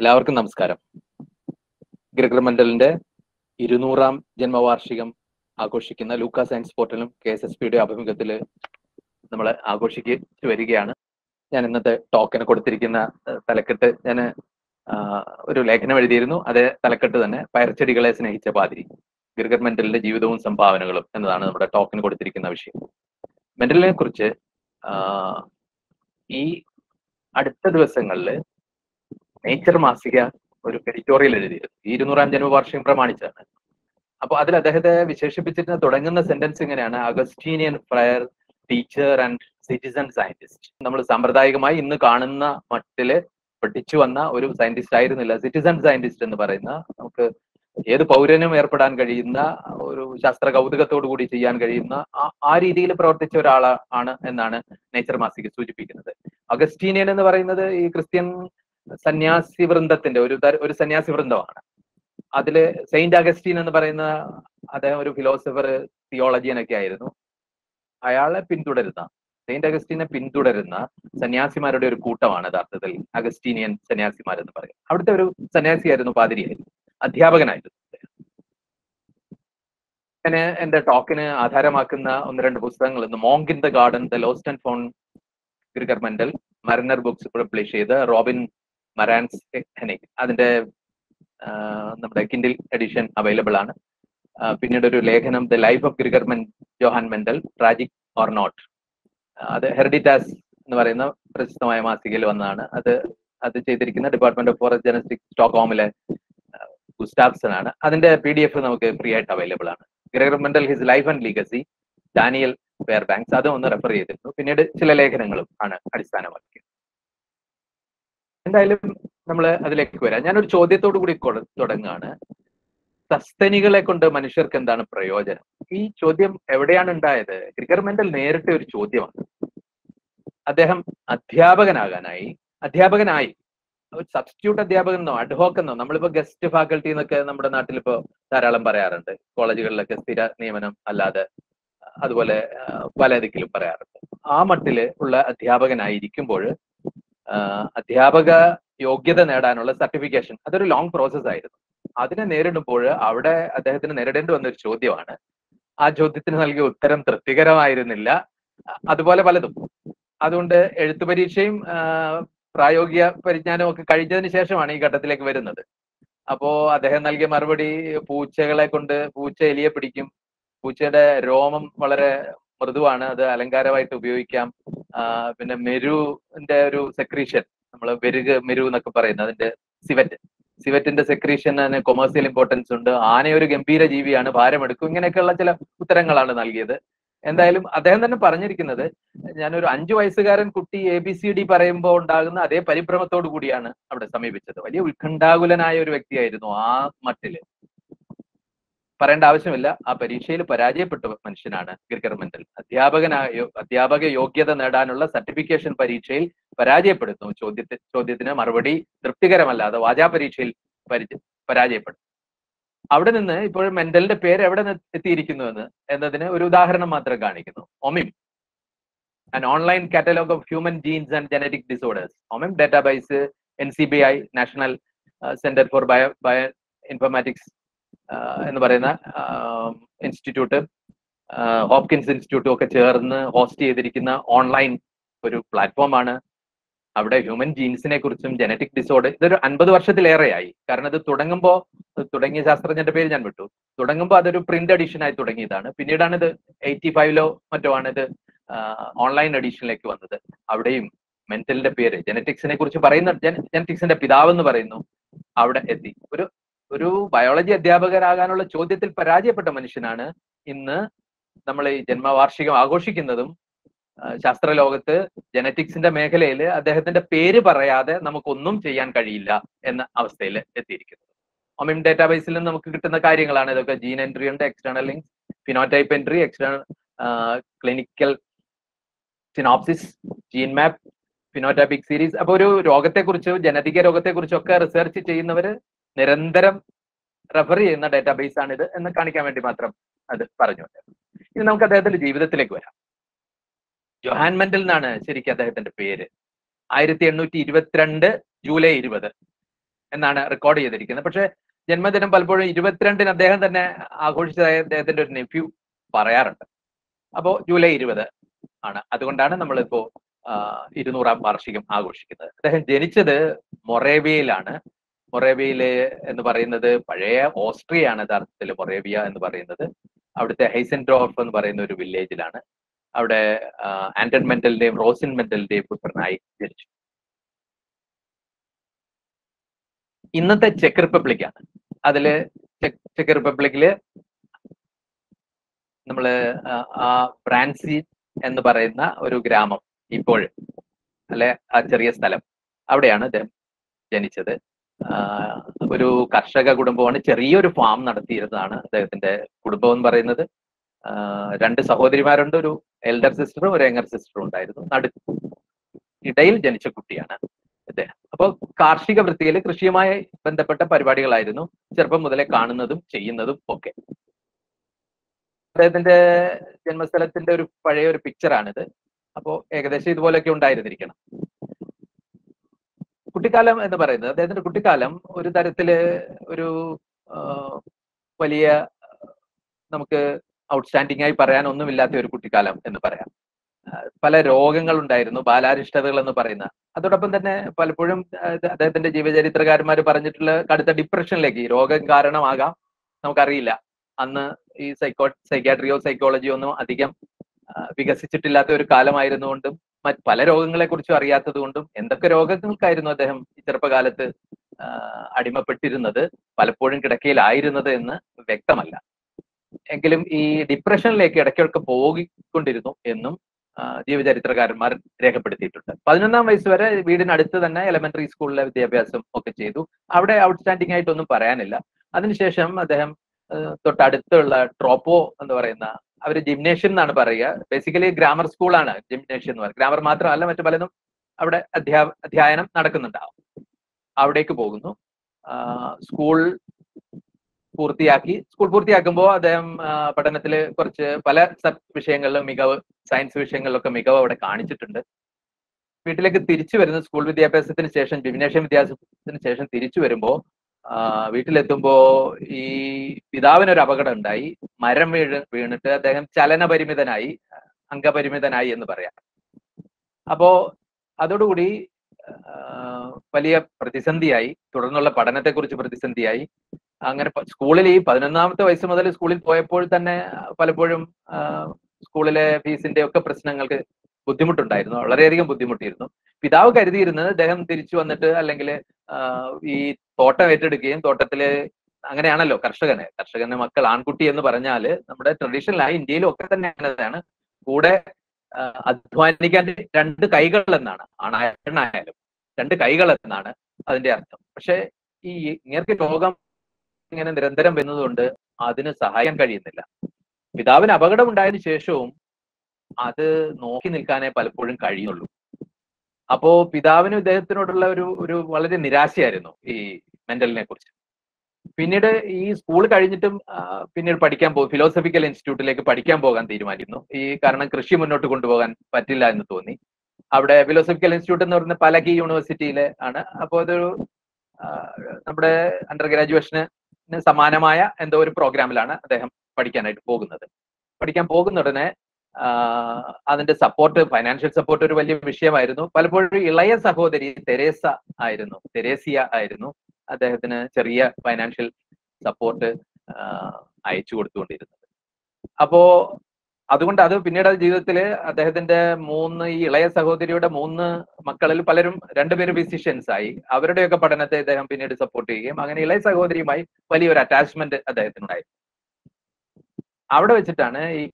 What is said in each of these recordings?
എല്ലാവർക്കും നമസ്കാരം ഗ്രിഗർ മെന്റലിന്റെ ഇരുന്നൂറാം ജന്മവാർഷികം ആഘോഷിക്കുന്ന ലൂക്ക സയൻസ് പോർട്ടലും കെ എസ് എസ് പിയുടെ ആഭിമുഖ്യത്തിൽ നമ്മൾ ആഘോഷിച്ചു വരികയാണ് ഞാൻ ഇന്നത്തെ ടോക്കിന് കൊടുത്തിരിക്കുന്ന ഏഹ്, തലക്കെട്ട് ഞാൻ ഒരു ലേഖനം എഴുതിയിരുന്നു അതേ തലക്കെട്ട് തന്നെ പയർച്ചെടികളെ സ്നേഹിച്ച പാതിരി ഗ്രിഗർ മെന്റലിന്റെ ജീവിതവും സംഭാവനകളും എന്നതാണ് നമ്മുടെ ടോക്കിന് കൊടുത്തിരിക്കുന്ന വിഷയം മെന്റലിനെ കുറിച്ച് ആഹ്, ഈ അടുത്ത ദിവസങ്ങളിൽ നേച്ചർ മാസിക ഒരു എഡിറ്റോറിയൽ എഴുതിയിരുന്നു ഈ ഇരുന്നൂറാം ജന്മവാർഷികം പ്രമാണിച്ചാണ് അപ്പൊ അതിൽ അദ്ദേഹത്തെ വിശേഷിപ്പിച്ചിട്ട് തുടങ്ങുന്ന സെന്റൻസ് ഇങ്ങനെയാണ് Augustinian friar teacher and citizen scientist നമ്മൾ സാമ്പ്രദായികമായി ഇന്ന് കാണുന്ന മട്ടില് പഠിച്ചു വന്ന ഒരു സയന്റിസ്റ്റ് ആയിരുന്നില്ല സിറ്റിസൺ സയന്റിസ്റ്റ് എന്ന് പറയുന്ന നമുക്ക് ഏത് പൗരനും ഏർപ്പെടാൻ കഴിയുന്ന ഒരു ശാസ്ത്ര കൗതുകത്തോടു കൂടി ചെയ്യാൻ കഴിയുന്ന ആ- ആ രീതിയിൽ പ്രവർത്തിച്ച ഒരാളാണ് ആണ് എന്നാണ് നേച്ചർ മാസിക സൂചിപ്പിക്കുന്നത് അഗസ്റ്റീനിയൻ എന്ന് പറയുന്നത് ഈ ക്രിസ്ത്യൻ സന്യാസി വൃന്ദത്തിന്റെ ഒരു തര- ഒരു സന്യാസി വൃന്ദമാണ് അതില് സെയിന്റ് അഗസ്റ്റീൻ എന്ന് പറയുന്ന അദ്ദേഹം ഒരു ഫിലോസഫർ തിയോളജിയൻ ഒക്കെ ആയിരുന്നു അയാളെ പിന്തുടരുന്ന സെയിന്റ് അഗസ്റ്റീനെ പിന്തുടരുന്ന സന്യാസിമാരുടെ ഒരു കൂട്ടമാണ് യഥാർത്ഥത്തിൽ അഗസ്റ്റീനിയൻ സന്യാസിമാർ എന്ന് പറയും അവിടുത്തെ ഒരു സന്യാസിയായിരുന്നു പാതിരിയായിരുന്നു അധ്യാപകനായിരുന്നു അദ്ദേഹം. അങ്ങനെ എന്റെ ടോക്കിന് ആധാരമാക്കുന്ന ഒന്ന് രണ്ട് പുസ്തകങ്ങൾ ഇന്ന് monk in the garden the lost and found Gregor Mendel Mariner books publish ചെയ്ത് റോബിൻ മറാൻസ് ഹെനിക് അതിന്റെ ആ, നമ്മുടെ കിൻഡിൽ എഡിഷൻ അവൈലബിൾ ആണ് ആ, പിന്നീട് ഒരു ലേഖനം the life of Gregor Men Johann Mendel tragic or not അത് ഹെറിഡിറ്റാസ് എന്ന് പറയുന്ന പ്രശസ്തമായ മാസികയിൽ വന്നതാണ് അത് അത് ചെയ്തിരിക്കുന്ന ഡിപ്പാർട്ട്മെന്റ് ഓഫ് ഫോറസ്റ്റ് ജനസ്റ്റിക് സ്റ്റോക്ക്ഹോമിലെ ഗുസ്റ്റാഫ്സൺ ആണ് അതിന്റെ പി ഡി എഫ് നമുക്ക് ഫ്രീ ആയിട്ട് അവൈലബിൾ ആണ് Gregor Mendel his life and legacy Daniel Fairbanks അതും ഒന്ന് റെഫർ ചെയ്തിരുന്നു പിന്നീട് ചില ലേഖനങ്ങളും ആണ് അടിസ്ഥാനമാക്കിയത് എന്തായാലും നമ്മൾ അതിലേക്ക് വരാം ഞാനൊരു ചോദ്യത്തോടു കൂടി കൊട- തുടങ്ങുകയാണ് സസ്തനികളെ കൊണ്ട് മനുഷ്യർക്ക് എന്താണ് പ്രയോജനം ഈ ചോദ്യം എവിടെയാണ് ഉണ്ടായത് ഗ്രിഗർ മെന്റൽ നേരിട്ട ഒരു ചോദ്യമാണ് അദ്ദേഹം അധ്യാപകനാകാനായി അധ്യാപകനായി ഒരു സബ്സ്റ്റിറ്റ്യൂട്ട് അധ്യാപകൻ എന്നോ അഡ്ഹോക്ക് എന്നോ നമ്മളിപ്പോ ഗസ്റ്റ് ഫാക്കൽറ്റി എന്നൊക്കെ നമ്മുടെ നാട്ടിൽ ഇപ്പോ ധാരാളം പറയാറുണ്ട് കോളേജുകളിലൊക്കെ സ്ഥിര നിയമനം അല്ലാതെ അതുപോലെ ആ, പല ദിക്കിലും പറയാറുണ്ട് ആ മട്ടില് ഉള്ള അധ്യാപകനായിരിക്കുമ്പോൾ ആ, അധ്യാപക യോഗ്യത നേടാനുള്ള സർട്ടിഫിക്കേഷൻ അതൊരു ലോങ് പ്രോസസ് ആയിരുന്നു അതിനെ നേരിടുമ്പോൾ അവിടെ അദ്ദേഹത്തിന് നേരിടേണ്ടി വന്ന ഒരു ചോദ്യമാണ് ആ ചോദ്യത്തിന് നൽകിയ ഉത്തരം തൃപ്തികരമായിരുന്നില്ല അ- അതുപോലെ പലതും അതുകൊണ്ട് എഴുത്തു പരീക്ഷയും ആ, പ്രായോഗിക പരിജ്ഞാനവും ഒക്കെ കഴിഞ്ഞതിന് ശേഷമാണ് ഈ ഘട്ടത്തിലേക്ക് വരുന്നത് അപ്പോ അദ്ദേഹം നൽകിയ മറുപടി പൂച്ചകളെ കൊണ്ട് പൂച്ച എലിയെ പിടിക്കും പൂച്ചയുടെ രോമം വളരെ മൃദുവാണ് അത് അലങ്കാരമായിട്ട് ഉപയോഗിക്കാം ആ, പിന്നെ മെരുവിന്റെ ഒരു സെക്രീഷൻ നമ്മൾ വെരുക് മെരു എന്നൊക്കെ പറയുന്നത് അതിന്റെ സിവറ്റ് സിവറ്റിന്റെ സെക്രീഷന് കൊമേഴ്സ്യൽ ഇമ്പോർട്ടൻസ് ഉണ്ട് ആന ഒരു ഗംഭീര ജീവിയാണ് ഭാരമെടുക്കും ഇങ്ങനെയൊക്കെയുള്ള ചില ഉത്തരങ്ങളാണ് നൽകിയത് എന്തായാലും അദ്ദേഹം തന്നെ പറഞ്ഞിരിക്കുന്നത് ഞാനൊരു അഞ്ചു വയസ്സുകാരൻ കുട്ടി എ ബി സി ഡി പറയുമ്പോൾ ഉണ്ടാകുന്ന അതേ പരിഭ്രമത്തോടു കൂടിയാണ് അവിടെ സമീപിച്ചത് വലിയ ഉത്കണ്ഠാകുലനായ ഒരു വ്യക്തിയായിരുന്നു ആ മട്ടില് പറയേണ്ട ആവശ്യമില്ല ആ പരീക്ഷയിൽ പരാജയപ്പെട്ട മനുഷ്യനാണ് ഗ്രിഗർ മെന്റൽ അധ്യാപകനായ അധ്യാപക യോഗ്യത നേടാനുള്ള സർട്ടിഫിക്കേഷൻ പരീക്ഷയിൽ പരാജയപ്പെടുന്നു ചോദ്യത്തിന് ചോദ്യത്തിന് മറുപടി തൃപ്തികരമല്ലാതെ വാചാ പരീക്ഷയിൽ പരിച പരാജയപ്പെടും അവിടെ നിന്ന് ഇപ്പോൾ മെന്റലിന്റെ പേര് എവിടെ നി- എത്തിയിരിക്കുന്നു എന്ന് എന്നതിന് ഒരു ഉദാഹരണം മാത്രം കാണിക്കുന്നു OMIM an online catalogue of human genes and genetic disorders OMIM database N C B I national center for bio bio informatics എന്ന് പറയുന്ന ഇൻസ്റ്റിറ്റ്യൂട്ട് ഹോപ്കിൻസ് ഇൻസ്റ്റിറ്റ്യൂട്ടും ഒക്കെ ചേർന്ന് ഹോസ്റ്റ് ചെയ്തിരിക്കുന്ന ഓൺലൈൻ ഒരു പ്ലാറ്റ്ഫോമാണ് അവിടെ ഹ്യൂമൻ ജീൻസിനെ കുറിച്ചും ജനറ്റിക് ഡിസോർഡർ ഇതൊരു അൻപത് വർഷത്തിലേറെയായി കാരണം ഇത് തുടങ്ങുമ്പോൾ തുടങ്ങിയ ശാസ്ത്രജ്ഞന്റെ പേര് ഞാൻ വിട്ടു തുടങ്ങുമ്പോൾ അതൊരു പ്രിന്റ് എഡിഷൻ ആയി തുടങ്ങിയതാണ് പിന്നീടാണ് ഇത് എയ്റ്റി ഫൈവിലോ മറ്റോ ആണ് ഇത് ഓൺലൈൻ എഡിഷനിലേക്ക് വന്നത് അവിടെയും മെന്റലിന്റെ പേര് ജനറ്റിക്സിനെ കുറിച്ച് പറയുന്ന ജനറ്റിക്സിന്റെ പിതാവ് എന്ന് പറയുന്നു അവിടെ എത്തി ഒരു ഒരു ബയോളജി അധ്യാപകരാകാനുള്ള ചോദ്യത്തിൽ പരാജയപ്പെട്ട മനുഷ്യനാണ് ഇന്ന് നമ്മൾ ഈ ജന്മവാർഷികം ആഘോഷിക്കുന്നതും ആ, ശാസ്ത്രലോകത്ത് ജനറ്റിക്സിന്റെ മേഖലയിൽ അദ്ദേഹത്തിന്റെ പേര് പറയാതെ നമുക്കൊന്നും ചെയ്യാൻ കഴിയില്ല എന്ന അവസ്ഥയിൽ എത്തിയിരിക്കുന്നത് ഒമിം ഡാറ്റാബേസിൽ നിന്ന് നമുക്ക് കിട്ടുന്ന കാര്യങ്ങളാണ് ഇതൊക്കെ ജീൻ എൻട്രി ഉണ്ട് external links phenotype entry external clinical synopsis gene map phenotypic series അപ്പൊ ഒരു രോഗത്തെക്കുറിച്ച് ജനതിക രോഗത്തെക്കുറിച്ചൊക്കെ റിസർച്ച് ചെയ്യുന്നവര് നിരന്തരം റെഫർ ചെയ്യുന്ന ഡാറ്റാബേസ് ആണിത് എന്ന് കാണിക്കാൻ വേണ്ടി മാത്രം അത് പറഞ്ഞു ഇനി നമുക്ക് അദ്ദേഹത്തിന്റെ ജീവിതത്തിലേക്ക് വരാം ജൊഹാൻ മെന്റൽ എന്നാണ് ശരിക്കും അദ്ദേഹത്തിന്റെ പേര് ആയിരത്തി എണ്ണൂറ്റി ഇരുപത്തിരണ്ട് ജൂലൈ ഇരുപത് എന്നാണ് റെക്കോർഡ് ചെയ്തിരിക്കുന്നത് പക്ഷെ ജന്മദിനം പലപ്പോഴും ഇരുപത്തിരണ്ടിന് അദ്ദേഹം തന്നെ ആഘോഷിച്ചതായി അദ്ദേഹത്തിന്റെ ഒരു നെഫ്യൂ പറയാറുണ്ട് അപ്പോ ജൂലൈ ഇരുപത് ആണ് അതുകൊണ്ടാണ് നമ്മളിപ്പോ ആ, ഇരുന്നൂറാം വാർഷികം ആഘോഷിക്കുന്നത് അദ്ദേഹം ജനിച്ചത് മൊറേവിയയിലാണ് മൊറേവിയയില് എന്ന് പറയുന്നത് പഴയ ഓസ്ട്രിയയാണ് യഥാർത്ഥത്തിൽ മൊറേവിയ എന്ന് പറയുന്നത് അവിടുത്തെ ഹൈസൻഡ്രോഫ് എന്ന് പറയുന്ന ഒരു വില്ലേജിലാണ് അവിടെ ആന്റൺ മെന്റലിന്റെയും റോസിൻ മെന്റലിന്റെയും പുത്രനായി ജനിച്ചു ഇന്നത്തെ ചെക്ക് റിപ്പബ്ലിക് ആണ് അതില് ചെക്ക് ചെക്ക് റിപ്പബ്ലിക്കില് നമ്മള് ആ, ആ ബ്രാൻസി എന്ന് പറയുന്ന ഒരു ഗ്രാമം ഇപ്പോൾ അല്ലെ ആ ചെറിയ സ്ഥലം അവിടെയാണ് അദ്ദേഹം ജനിച്ചത് ആ, ഒരു കർഷക കുടുംബമാണ് ചെറിയൊരു ഫാം നടത്തിയിരുന്നതാണ് അദ്ദേഹത്തിന്റെ കുടുംബം എന്ന് പറയുന്നത് ആ, രണ്ട് സഹോദരിമാരുണ്ട് ഒരു എൽഡർ സിസ്റ്ററും ഒരു യങ്ങർ സിസ്റ്ററും ഉണ്ടായിരുന്നു നടു ഇടയിൽ ജനിച്ച കുട്ടിയാണ് ഇദ്ദേഹം അപ്പോൾ കാർഷിക വൃത്തിയിൽ കൃഷിയുമായി ബന്ധപ്പെട്ട പരിപാടികളായിരുന്നു ചെറുപ്പം മുതലേ കാണുന്നതും ചെയ്യുന്നതും ഒക്കെ അദ്ദേഹത്തിന്റെ ജന്മസ്ഥലത്തിന്റെ ഒരു പഴയ ഒരു പിക്ചറാണിത് അപ്പോ ഏകദേശം ഇതുപോലെയൊക്കെ ഉണ്ടായിരുന്നിരിക്കണം കുട്ടിക്കാലം എന്ന് പറയുന്നത് അദ്ദേഹത്തിന്റെ കുട്ടിക്കാലം ഒരു തരത്തില് ഒരു ആ, വലിയ നമുക്ക് ഔട്ട്സ്റ്റാൻഡിംഗ് ആയി പറയാൻ ഒന്നുമില്ലാത്ത ഒരു കുട്ടിക്കാലം എന്ന് പറയാം ആ, പല രോഗങ്ങൾ ഉണ്ടായിരുന്നു ബാലാരിഷ്ടതകൾ എന്ന് പറയുന്ന അതോടൊപ്പം തന്നെ പലപ്പോഴും ആ, ഇത് അദ്ദേഹത്തിന്റെ ജീവചരിത്രകാരന്മാർ പറഞ്ഞിട്ടുള്ള കടുത്ത ഡിപ്രഷനിലേക്ക് ഈ രോഗം കാരണമാകാം നമുക്കറിയില്ല അന്ന് ഈ സൈക്കോ സൈക്കാട്രിയോ സൈക്കോളജിയോ ഒന്നും അധികം ആ, വികസിച്ചിട്ടില്ലാത്ത ഒരു കാലമായിരുന്നുകൊണ്ടും മറ്റ് പല രോഗങ്ങളെ കുറിച്ചും അറിയാത്തത് കൊണ്ടും എന്തൊക്കെ രോഗങ്ങൾക്കായിരുന്നു അദ്ദേഹം ഈ ചെറുപ്പകാലത്ത് ആ, അടിമപ്പെട്ടിരുന്നത് പലപ്പോഴും കിടക്കയിലായിരുന്നത് എന്ന് വ്യക്തമല്ല എങ്കിലും ഈ ഡിപ്രഷനിലേക്ക് ഇടയ്ക്കൊക്കെ പോയിക്കൊണ്ടിരുന്നു എന്നും ആ, ജീവചരിത്രകാരന്മാർ രേഖപ്പെടുത്തിയിട്ടുണ്ട് പതിനൊന്നാം വയസ്സ് വരെ വീടിനടുത്ത് തന്നെ എലമെന്ററി സ്കൂളിലെ വിദ്യാഭ്യാസം ഒക്കെ ചെയ്തു അവിടെ ഔട്ട്സ്റ്റാൻഡിംഗ് ആയിട്ടൊന്നും പറയാനില്ല അതിനുശേഷം അദ്ദേഹം ആ, തൊട്ടടുത്തുള്ള ട്രോപ്പോ എന്ന് പറയുന്ന അവര് ജിംനേഷ്യം എന്നാണ് പറയുക ബേസിക്കലി ഗ്രാമർ സ്കൂളാണ് ജിംനേഷ്യം എന്ന് പറയുന്നത് ഗ്രാമർ മാത്രമല്ല മറ്റു പലതും അവിടെ അധ്യാ അധ്യയനം നടക്കുന്നുണ്ടാവും അവിടേക്ക് പോകുന്നു ആ, സ്കൂൾ പൂർത്തിയാക്കി സ്കൂൾ പൂർത്തിയാക്കുമ്പോൾ അദ്ദേഹം ആ, പഠനത്തില് കുറച്ച് പല സബ് വിഷയങ്ങളിലും മികവ് സയൻസ് വിഷയങ്ങളിലൊക്കെ മികവ് അവിടെ കാണിച്ചിട്ടുണ്ട് വീട്ടിലേക്ക് തിരിച്ചു വരുന്ന സ്കൂൾ വിദ്യാഭ്യാസത്തിന് ശേഷം ജിംനേഷ്യം വിദ്യാഭ്യാസത്തിന് ശേഷം തിരിച്ചു വരുമ്പോ ആ, വീട്ടിലെത്തുമ്പോ ഈ പിതാവിന് ഒരു അപകടം ഉണ്ടായി മരം വീഴ് വീണിട്ട് അദ്ദേഹം ചലനപരിമിതനായി അംഗപരിമിതനായി എന്ന് പറയാം അപ്പോ അതോടുകൂടി ആ, വലിയ പ്രതിസന്ധിയായി തുടർന്നുള്ള പഠനത്തെക്കുറിച്ച് പ്രതിസന്ധിയായി അങ്ങനെ പ- സ്കൂളിൽ ഈ പതിനൊന്നാമത്തെ വയസ്സ് മുതൽ സ്കൂളിൽ പോയപ്പോൾ തന്നെ പലപ്പോഴും ആ, സ്കൂളിലെ ഫീസിന്റെ ഒക്കെ പ്രശ്നങ്ങൾക്ക് ബുദ്ധിമുട്ടുണ്ടായിരുന്നു വളരെയധികം ബുദ്ധിമുട്ടിയിരുന്നു പിതാവ് കരുതിയിരുന്നത് അദ്ദേഹം തിരിച്ചു വന്നിട്ട് അല്ലെങ്കിൽ ഈ തോട്ടം ഏറ്റെടുക്കുകയും തോട്ടത്തില് അങ്ങനെയാണല്ലോ കർഷകന് കർഷകന്റെ മക്കൾ ആൺകുട്ടി എന്ന് പറഞ്ഞാല് നമ്മുടെ ട്രഡീഷണലായി ഇന്ത്യയിലും ഒക്കെ തന്നെ അങ്ങനെയാണ് കൂടെ ആ, അധ്വാനിക്കാൻ രണ്ട് കൈകൾ എന്നാണ് ആണായാലും രണ്ട് കൈകൾ എന്നാണ് അതിന്റെ അർത്ഥം പക്ഷെ ഈ ഇങ്ങനത്തെ രോഗം ഇങ്ങനെ നിരന്തരം വരുന്നതുകൊണ്ട് അതിന് സഹായിക്കാൻ കഴിയുന്നില്ല പിതാവിന് അപകടം ഉണ്ടായതിനു ശേഷവും അത് നോക്കി നിൽക്കാനേ പലപ്പോഴും കഴിയുന്നുള്ളൂ അപ്പോ പിതാവിന് ഇദ്ദേഹത്തിനോടുള്ള ഒരു ഒരു വളരെ നിരാശയായിരുന്നു ഈ മെന്റലിനെ കുറിച്ച് പിന്നീട് ഈ സ്കൂൾ കഴിഞ്ഞിട്ടും ആ, പിന്നീട് പഠിക്കാൻ പോകും ഫിലോസഫിക്കൽ ഇൻസ്റ്റിറ്റ്യൂട്ടിലേക്ക് പഠിക്കാൻ പോകാൻ തീരുമാനിക്കുന്നു ഈ കാരണം കൃഷി മുന്നോട്ട് കൊണ്ടുപോകാൻ പറ്റില്ല എന്ന് തോന്നി അവിടെ ഫിലോസഫിക്കൽ ഇൻസ്റ്റിറ്റ്യൂട്ട് എന്ന് പറയുന്ന പലകി യൂണിവേഴ്സിറ്റിയിലെ ആണ് അപ്പോൾ അതൊരു ആ, നമ്മുടെ അണ്ടർ ഗ്രാജുവേഷന് സമാനമായ എന്തോ ഒരു പ്രോഗ്രാമിലാണ് അദ്ദേഹം പഠിക്കാനായിട്ട് പോകുന്നത് പഠിക്കാൻ പോകുന്ന ഉടനെ ആ, അതിന്റെ സപ്പോർട്ട് ഫൈനാൻഷ്യൽ സപ്പോർട്ട് ഒരു വലിയ വിഷയമായിരുന്നു പലപ്പോഴും ഇളയ സഹോദരി തെരേസ ആയിരുന്നു തെരേസിയ ആയിരുന്നു അദ്ദേഹത്തിന് ചെറിയ ഫൈനാൻഷ്യൽ സപ്പോർട്ട് അയച്ചു കൊടുത്തുകൊണ്ടിരുന്നത് അപ്പോ അതുകൊണ്ട് അത് പിന്നീട് ജീവിതത്തില് അദ്ദേഹത്തിന്റെ മൂന്ന് ഈ ഇളയ സഹോദരിയുടെ മൂന്ന് മക്കളിൽ പലരും രണ്ടുപേരും ഫിസിഷ്യൻസ് ആയി അവരുടെയൊക്കെ പഠനത്തെ അദ്ദേഹം പിന്നീട് സപ്പോർട്ട് ചെയ്യുകയും അങ്ങനെ ഇളയ സഹോദരിയുമായി വലിയൊരു അറ്റാച്ച്മെന്റ് അദ്ദേഹത്തിനുണ്ടായി അവിടെ വെച്ചിട്ടാണ് ഈ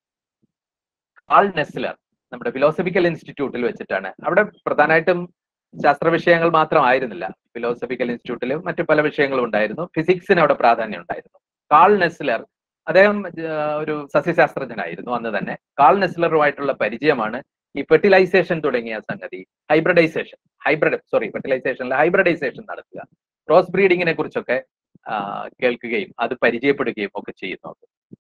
കാൾ നെസ്ലർ നമ്മുടെ ഫിലോസഫിക്കൽ ഇൻസ്റ്റിറ്റ്യൂട്ടിൽ വെച്ചിട്ടാണ് അവിടെ പ്രധാനമായിട്ടും ശാസ്ത്ര വിഷയങ്ങൾ മാത്രമായിരുന്നില്ല ഫിലോസഫിക്കൽ ഇൻസ്റ്റിറ്റ്യൂട്ടിൽ മറ്റു പല വിഷയങ്ങളും ഉണ്ടായിരുന്നു ഫിസിക്സിന് അവിടെ പ്രാധാന്യം ഉണ്ടായിരുന്നു കാൾ നെസ്ലർ അദ്ദേഹം ആ, ഒരു സസ്യശാസ്ത്രജ്ഞനായിരുന്നു അന്ന് തന്നെ കാൾ നെസ്ലറുമായിട്ടുള്ള പരിചയമാണ് ഈ ഫെർട്ടിലൈസേഷൻ തുടങ്ങിയ സംഗതി ഹൈബ്രിഡൈസേഷൻ ഹൈബ്രിഡ് സോറി ഫെർട്ടിലൈസേഷനിൽ ഹൈബ്രിഡൈസേഷൻ നടത്തുക ക്രോസ് ബ്രീഡിങ്ങിനെ കുറിച്ചൊക്കെ ആ, കേൾക്കുകയും അത് പരിചയപ്പെടുകയും ഒക്കെ ചെയ്യുന്നു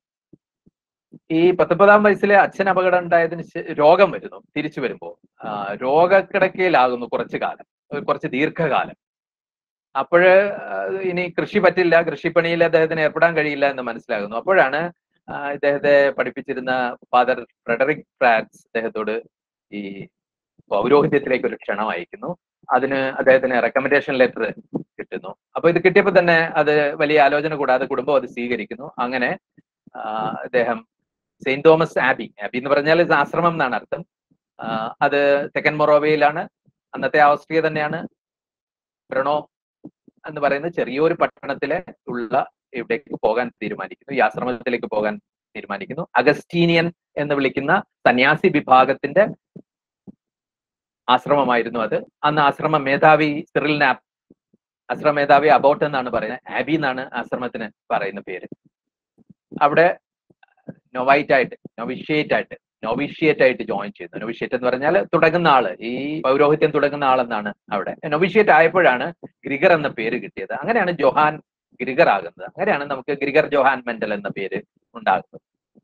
ഈ പത്തൊമ്പതാം വയസ്സിലെ അച്ഛൻ അപകടം ഉണ്ടായതിന് ശേ- രോഗം വരുന്നു തിരിച്ചു വരുമ്പോ ആ, രോഗക്കിടക്കയിലാകുന്നു കുറച്ചു കാലം ഒരു കുറച്ച് ദീർഘകാലം അപ്പോഴ് ഇനി കൃഷി പറ്റില്ല കൃഷിപ്പണിയിൽ അദ്ദേഹത്തിന് ഏർപ്പെടാൻ കഴിയില്ല എന്ന് മനസ്സിലാകുന്നു അപ്പോഴാണ് ആ, ഇദ്ദേഹത്തെ പഠിപ്പിച്ചിരുന്ന ഫാദർ ഫ്രെഡറിക് ഫ്രാൻസ് അദ്ദേഹത്തോട് ഈ പൗരോഹിത്യത്തിലേക്ക് ഒരു ക്ഷണം അയക്കുന്നു അതിന് അദ്ദേഹത്തിന് റെക്കമെൻഡേഷൻ ലെറ്റർ കിട്ടുന്നു അപ്പൊ ഇത് കിട്ടിയപ്പോൾ തന്നെ അത് വലിയ ആലോചന കൂടാതെ കുടുംബം അത് സ്വീകരിക്കുന്നു അങ്ങനെ ആ, അദ്ദേഹം സെയിന്റ് തോമസ് ആബി ആബി എന്ന് പറഞ്ഞാൽ ഇത് ആശ്രമം എന്നാണ് അർത്ഥം ആ, അത് തെക്കൻ മൊറോവയിലാണ് അന്നത്തെ ഓസ്ട്രിയ തന്നെയാണ് ബ്രണോ എന്ന് പറയുന്ന ചെറിയൊരു പട്ടണത്തിലെ ഉള്ള ഇവിടേക്ക് പോകാൻ തീരുമാനിക്കുന്നു ഈ ആശ്രമത്തിലേക്ക് പോകാൻ തീരുമാനിക്കുന്നു അഗസ്റ്റീനിയൻ എന്ന് വിളിക്കുന്ന സന്യാസി വിഭാഗത്തിന്റെ ആശ്രമമായിരുന്നു അത് അന്ന് ആശ്രമ മേധാവി സിറിൽ നാപ്പ് ആശ്രമ മേധാവി അബോട്ട് എന്നാണ് പറയുന്നത് ആബി എന്നാണ് ആശ്രമത്തിന് പറയുന്ന പേര് അവിടെ നൊവൈറ്റ് ആയിട്ട് നൊവിഷ്യേറ്റ് ആയിട്ട് നൊവിഷ്യേറ്റ് ആയിട്ട് ജോയിൻ ചെയ്യുന്നു നൊവിഷ്യേറ്റ് എന്ന് പറഞ്ഞാൽ തുടങ്ങുന്ന ആള് ഈ പൗരോഹിത്യം തുടങ്ങുന്ന ആളെന്നാണ് അവിടെ നൊവിഷ്യേറ്റ് ആയപ്പോഴാണ് ഗ്രിഗർ എന്ന പേര് കിട്ടിയത് അങ്ങനെയാണ് ജോഹാൻ ഗ്രിഗർ ആകുന്നത് അങ്ങനെയാണ് നമുക്ക് ഗ്രിഗർ ജോഹാൻ മെന്റൽ എന്ന പേര് ഉണ്ടാകുന്നത്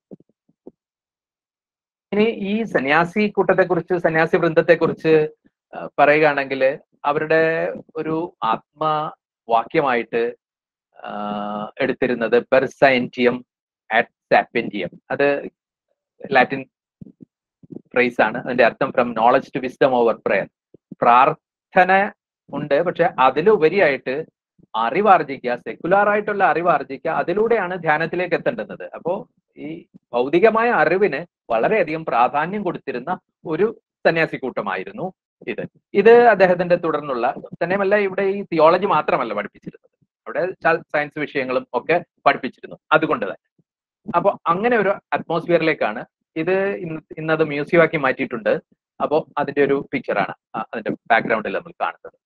ഇനി ഈ സന്യാസി കൂട്ടത്തെ കുറിച്ച് സന്യാസി വൃന്ദത്തെ കുറിച്ച് പറയുകയാണെങ്കിൽ അവരുടെ ഒരു ആത്മവാക്യമായിട്ട് ആ, എടുത്തിരുന്നത് പെർസൈൻറ്റിയം ആറ്റ് സാപ്പിൻറ്റിയം അത് ലാറ്റിൻ ഫ്രേസ് ആണ് അതിന്റെ അർത്ഥം from knowledge to wisdom over prayer പ്രാർത്ഥന ഉണ്ട് പക്ഷെ അതിലുപരിയായിട്ട് അറിവാർജിക്കുക സെക്കുലാർ ആയിട്ടുള്ള അറിവാർജിക്കുക അതിലൂടെയാണ് ധ്യാനത്തിലേക്ക് എത്തേണ്ടുന്നത് അപ്പോ ഈ ഭൗതികമായ അറിവിന് വളരെയധികം പ്രാധാന്യം കൊടുത്തിരുന്ന ഒരു സന്യാസി കൂട്ടമായിരുന്നു ഇത് ഇത് അദ്ദേഹത്തിന്റെ തുടർന്നുള്ള തന്നെയുമല്ല ഇവിടെ ഈ തിയോളജി മാത്രമല്ല പഠിപ്പിച്ചിരുന്നത് അവിടെ സയൻസ് വിഷയങ്ങളും ഒക്കെ പഠിപ്പിച്ചിരുന്നു അതുകൊണ്ട് തന്നെ അപ്പൊ അങ്ങനെ ഒരു അറ്റ്മോസ്ഫിയറിലേക്കാണ് ഇത് ഇന്ന് ഇന്നത് മ്യൂസിയം ആക്കി മാറ്റിയിട്ടുണ്ട് അപ്പോൾ അതിന്റെ ഒരു പിക്ചറാണ് അതിന്റെ ബാക്ക്ഗ്രൗണ്ടിൽ നമ്മൾ കാണുന്നത്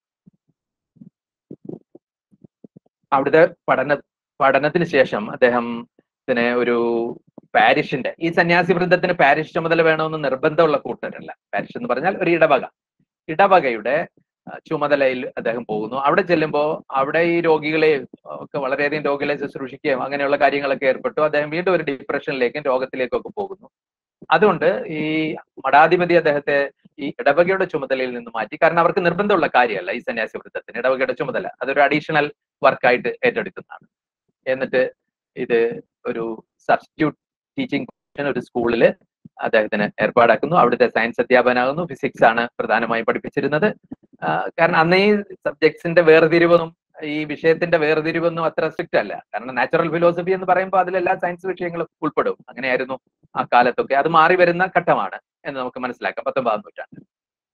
അവിടുത്തെ പഠന പഠനത്തിന് ശേഷം അദ്ദേഹത്തിന് ഒരു പാരിഷിന്റെ ഈ സന്യാസി വൃന്ദത്തിന് പാരിഷ് ചുമതല വേണമെന്ന് നിർബന്ധമുള്ള കൂട്ടരല്ല പാരിഷ് എന്ന് പറഞ്ഞാൽ ഒരു ഇടവക ഇടവകയുടെ ആ, ചുമതലയിൽ അദ്ദേഹം പോകുന്നു അവിടെ ചെല്ലുമ്പോൾ അവിടെ ഈ രോഗികളെ ഒക്കെ വളരെയധികം രോഗികളെ ശുശ്രൂഷിക്കുകയും അങ്ങനെയുള്ള കാര്യങ്ങളൊക്കെ ഏർപ്പെട്ടു അദ്ദേഹം വീണ്ടും ഒരു ഡിപ്രഷനിലേക്കും രോഗത്തിലേക്കും ഒക്കെ പോകുന്നു അതുകൊണ്ട് ഈ മഠാധിപതി അദ്ദേഹത്തെ ഈ ഇടവകയുടെ ചുമതലയിൽ നിന്ന് മാറ്റി കാരണം അവർക്ക് നിർബന്ധമുള്ള കാര്യമല്ല ഈ സന്യാസി വൃത്തത്തിന് ഇടവകയുടെ ചുമതല അതൊരു അഡീഷണൽ വർക്കായിട്ട് ഏറ്റെടുക്കുന്നതാണ് എന്നിട്ട് ഇത് ഒരു സബ്സ്റ്റിറ്റ്യൂട്ട് ടീച്ചിങ് ഒരു സ്കൂളിൽ അദ്ദേഹത്തിന് ഏർപ്പാടാക്കുന്നു അവിടുത്തെ സയൻസ് അധ്യാപകനാകുന്നു ഫിസിക്സ് ആണ് പ്രധാനമായും പഠിപ്പിച്ചിരുന്നത് ആ, കാരണം അന്ന് ഈ സബ്ജക്ട്സിന്റെ വേർതിരിവൊന്നും ഈ വിഷയത്തിന്റെ വേർതിരിവൊന്നും അത്ര സ്ട്രിക്റ്റ് അല്ല കാരണം നാച്ചുറൽ ഫിലോസഫി എന്ന് പറയുമ്പോൾ അതിലെല്ലാ സയൻസ് വിഷയങ്ങളും ഉൾപ്പെടും അങ്ങനെയായിരുന്നു ആ കാലത്തൊക്കെ അത് മാറി വരുന്ന ഘട്ടമാണ് എന്ന് നമുക്ക് മനസ്സിലാക്കാം പത്തൊമ്പതാം നൂറ്റാണ്ട്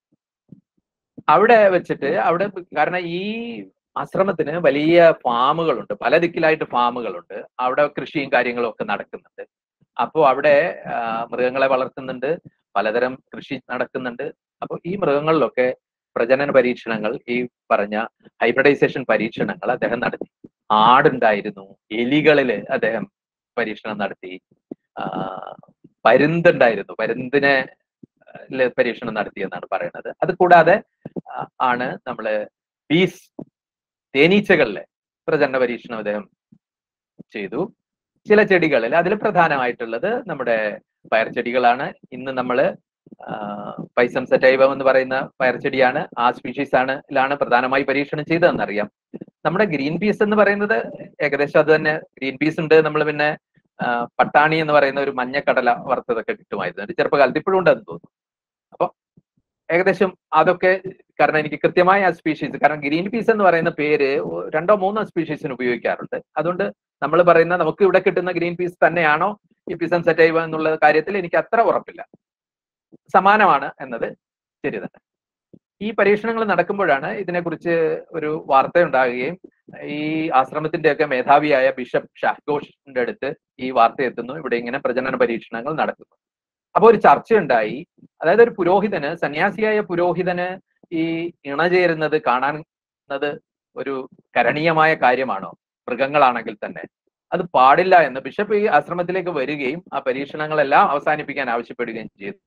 അവിടെ വെച്ചിട്ട് അവിടെ കാരണം ഈ ആശ്രമത്തിന് വലിയ ഫാമുകളുണ്ട് പല ദിക്കിലായിട്ട് ഫാമുകളുണ്ട് അവിടെ കൃഷിയും കാര്യങ്ങളും ഒക്കെ നടക്കുന്നുണ്ട് അപ്പോൾ അവിടെ ആ, മൃഗങ്ങളെ വളർത്തുന്നുണ്ട് പലതരം കൃഷി നടക്കുന്നുണ്ട് അപ്പോൾ ഈ മൃഗങ്ങളിലൊക്കെ പ്രജനന പരീക്ഷണങ്ങൾ ഈ പറഞ്ഞ ഹൈബ്രിഡൈസേഷൻ പരീക്ഷണങ്ങൾ അദ്ദേഹം നടത്തി ആടുണ്ടായിരുന്നു എലികളില് അദ്ദേഹം പരീക്ഷണം നടത്തി ആ, പരുന്തുണ്ടായിരുന്നു പരുന്തിനെ ല് പരീക്ഷണം നടത്തി എന്നാണ് പറയുന്നത് അത് കൂടാതെ ആ, ആണ് നമ്മള് ബീസ് തേനീച്ചകളിലെ പ്രചരണ പരീക്ഷണം അദ്ദേഹം ചെയ്തു ചില ചെടികളിൽ അതിൽ പ്രധാനമായിട്ടുള്ളത് നമ്മുടെ പയർ ചെടികളാണ് ഇന്ന് നമ്മള് പൈസം സെറ്റൈവം എന്ന് പറയുന്ന പയർ ചെടിയാണ് ആ സ്പീഷീസ് ആണ് ലാണ് പ്രധാനമായി പരീക്ഷണം ചെയ്തതെന്നറിയാം നമ്മുടെ ഗ്രീൻ പീസ് എന്ന് പറയുന്നത് ഏകദേശം അത് തന്നെ ഗ്രീൻ പീസ് ഉണ്ട് നമ്മൾ പിന്നെ ആ, പട്ടാണി എന്ന് പറയുന്ന ഒരു മഞ്ഞക്കടല വറുത്തതൊക്കെ കിട്ടുമായിരുന്നു ഒരു ചെറുപ്പകാലത്ത് ഇപ്പോഴും ഉണ്ടെന്ന് തോന്നുന്നു അപ്പൊ ഏകദേശം അതൊക്കെ കാരണം എനിക്ക് കൃത്യമായ ആ സ്പീഷീസ് കാരണം ഗ്രീൻ പീസ് എന്ന് പറയുന്ന പേര് ഒ- രണ്ടോ മൂന്നോ സ്പീഷീസിന് ഉപയോഗിക്കാറുണ്ട് അതുകൊണ്ട് നമ്മൾ പറയുന്ന നമുക്ക് ഇവിടെ കിട്ടുന്ന ഗ്രീൻ പീസ് തന്നെയാണോ ഈ പിസം സെറ്റൈവ എന്നുള്ള കാര്യത്തിൽ എനിക്ക് അത്ര ഉറപ്പില്ല സമാനമാണ് എന്നത് ശരി തന്നെ ഈ പരീക്ഷണങ്ങൾ നടക്കുമ്പോഴാണ് ഇതിനെക്കുറിച്ച് ഒരു വാർത്ത ഉണ്ടാകുകയും ഈ ആശ്രമത്തിന്റെയൊക്കെ മേധാവിയായ ബിഷപ്പ് ഷാഘോഷിന്റെ അടുത്ത് ഈ വാർത്ത എത്തുന്നു ഇവിടെ ഇങ്ങനെ പ്രജനന പരീക്ഷണങ്ങൾ നടക്കുന്നു അപ്പൊ ഒരു ചർച്ചയുണ്ടായി അതായത് ഒരു പുരോഹിതന് സന്യാസിയായ പുരോഹിതന് ഈ ഇണചേരുന്നത് കാണാൻ ഒരു കരണീയമായ കാര്യമാണോ മൃഗങ്ങളാണെങ്കിൽ തന്നെ അത് പാടില്ല എന്ന് ബിഷപ്പ് ഈ ആശ്രമത്തിലേക്ക് വരികയും ആ പരീക്ഷണങ്ങളെല്ലാം അവസാനിപ്പിക്കാൻ ആവശ്യപ്പെടുകയും ചെയ്തു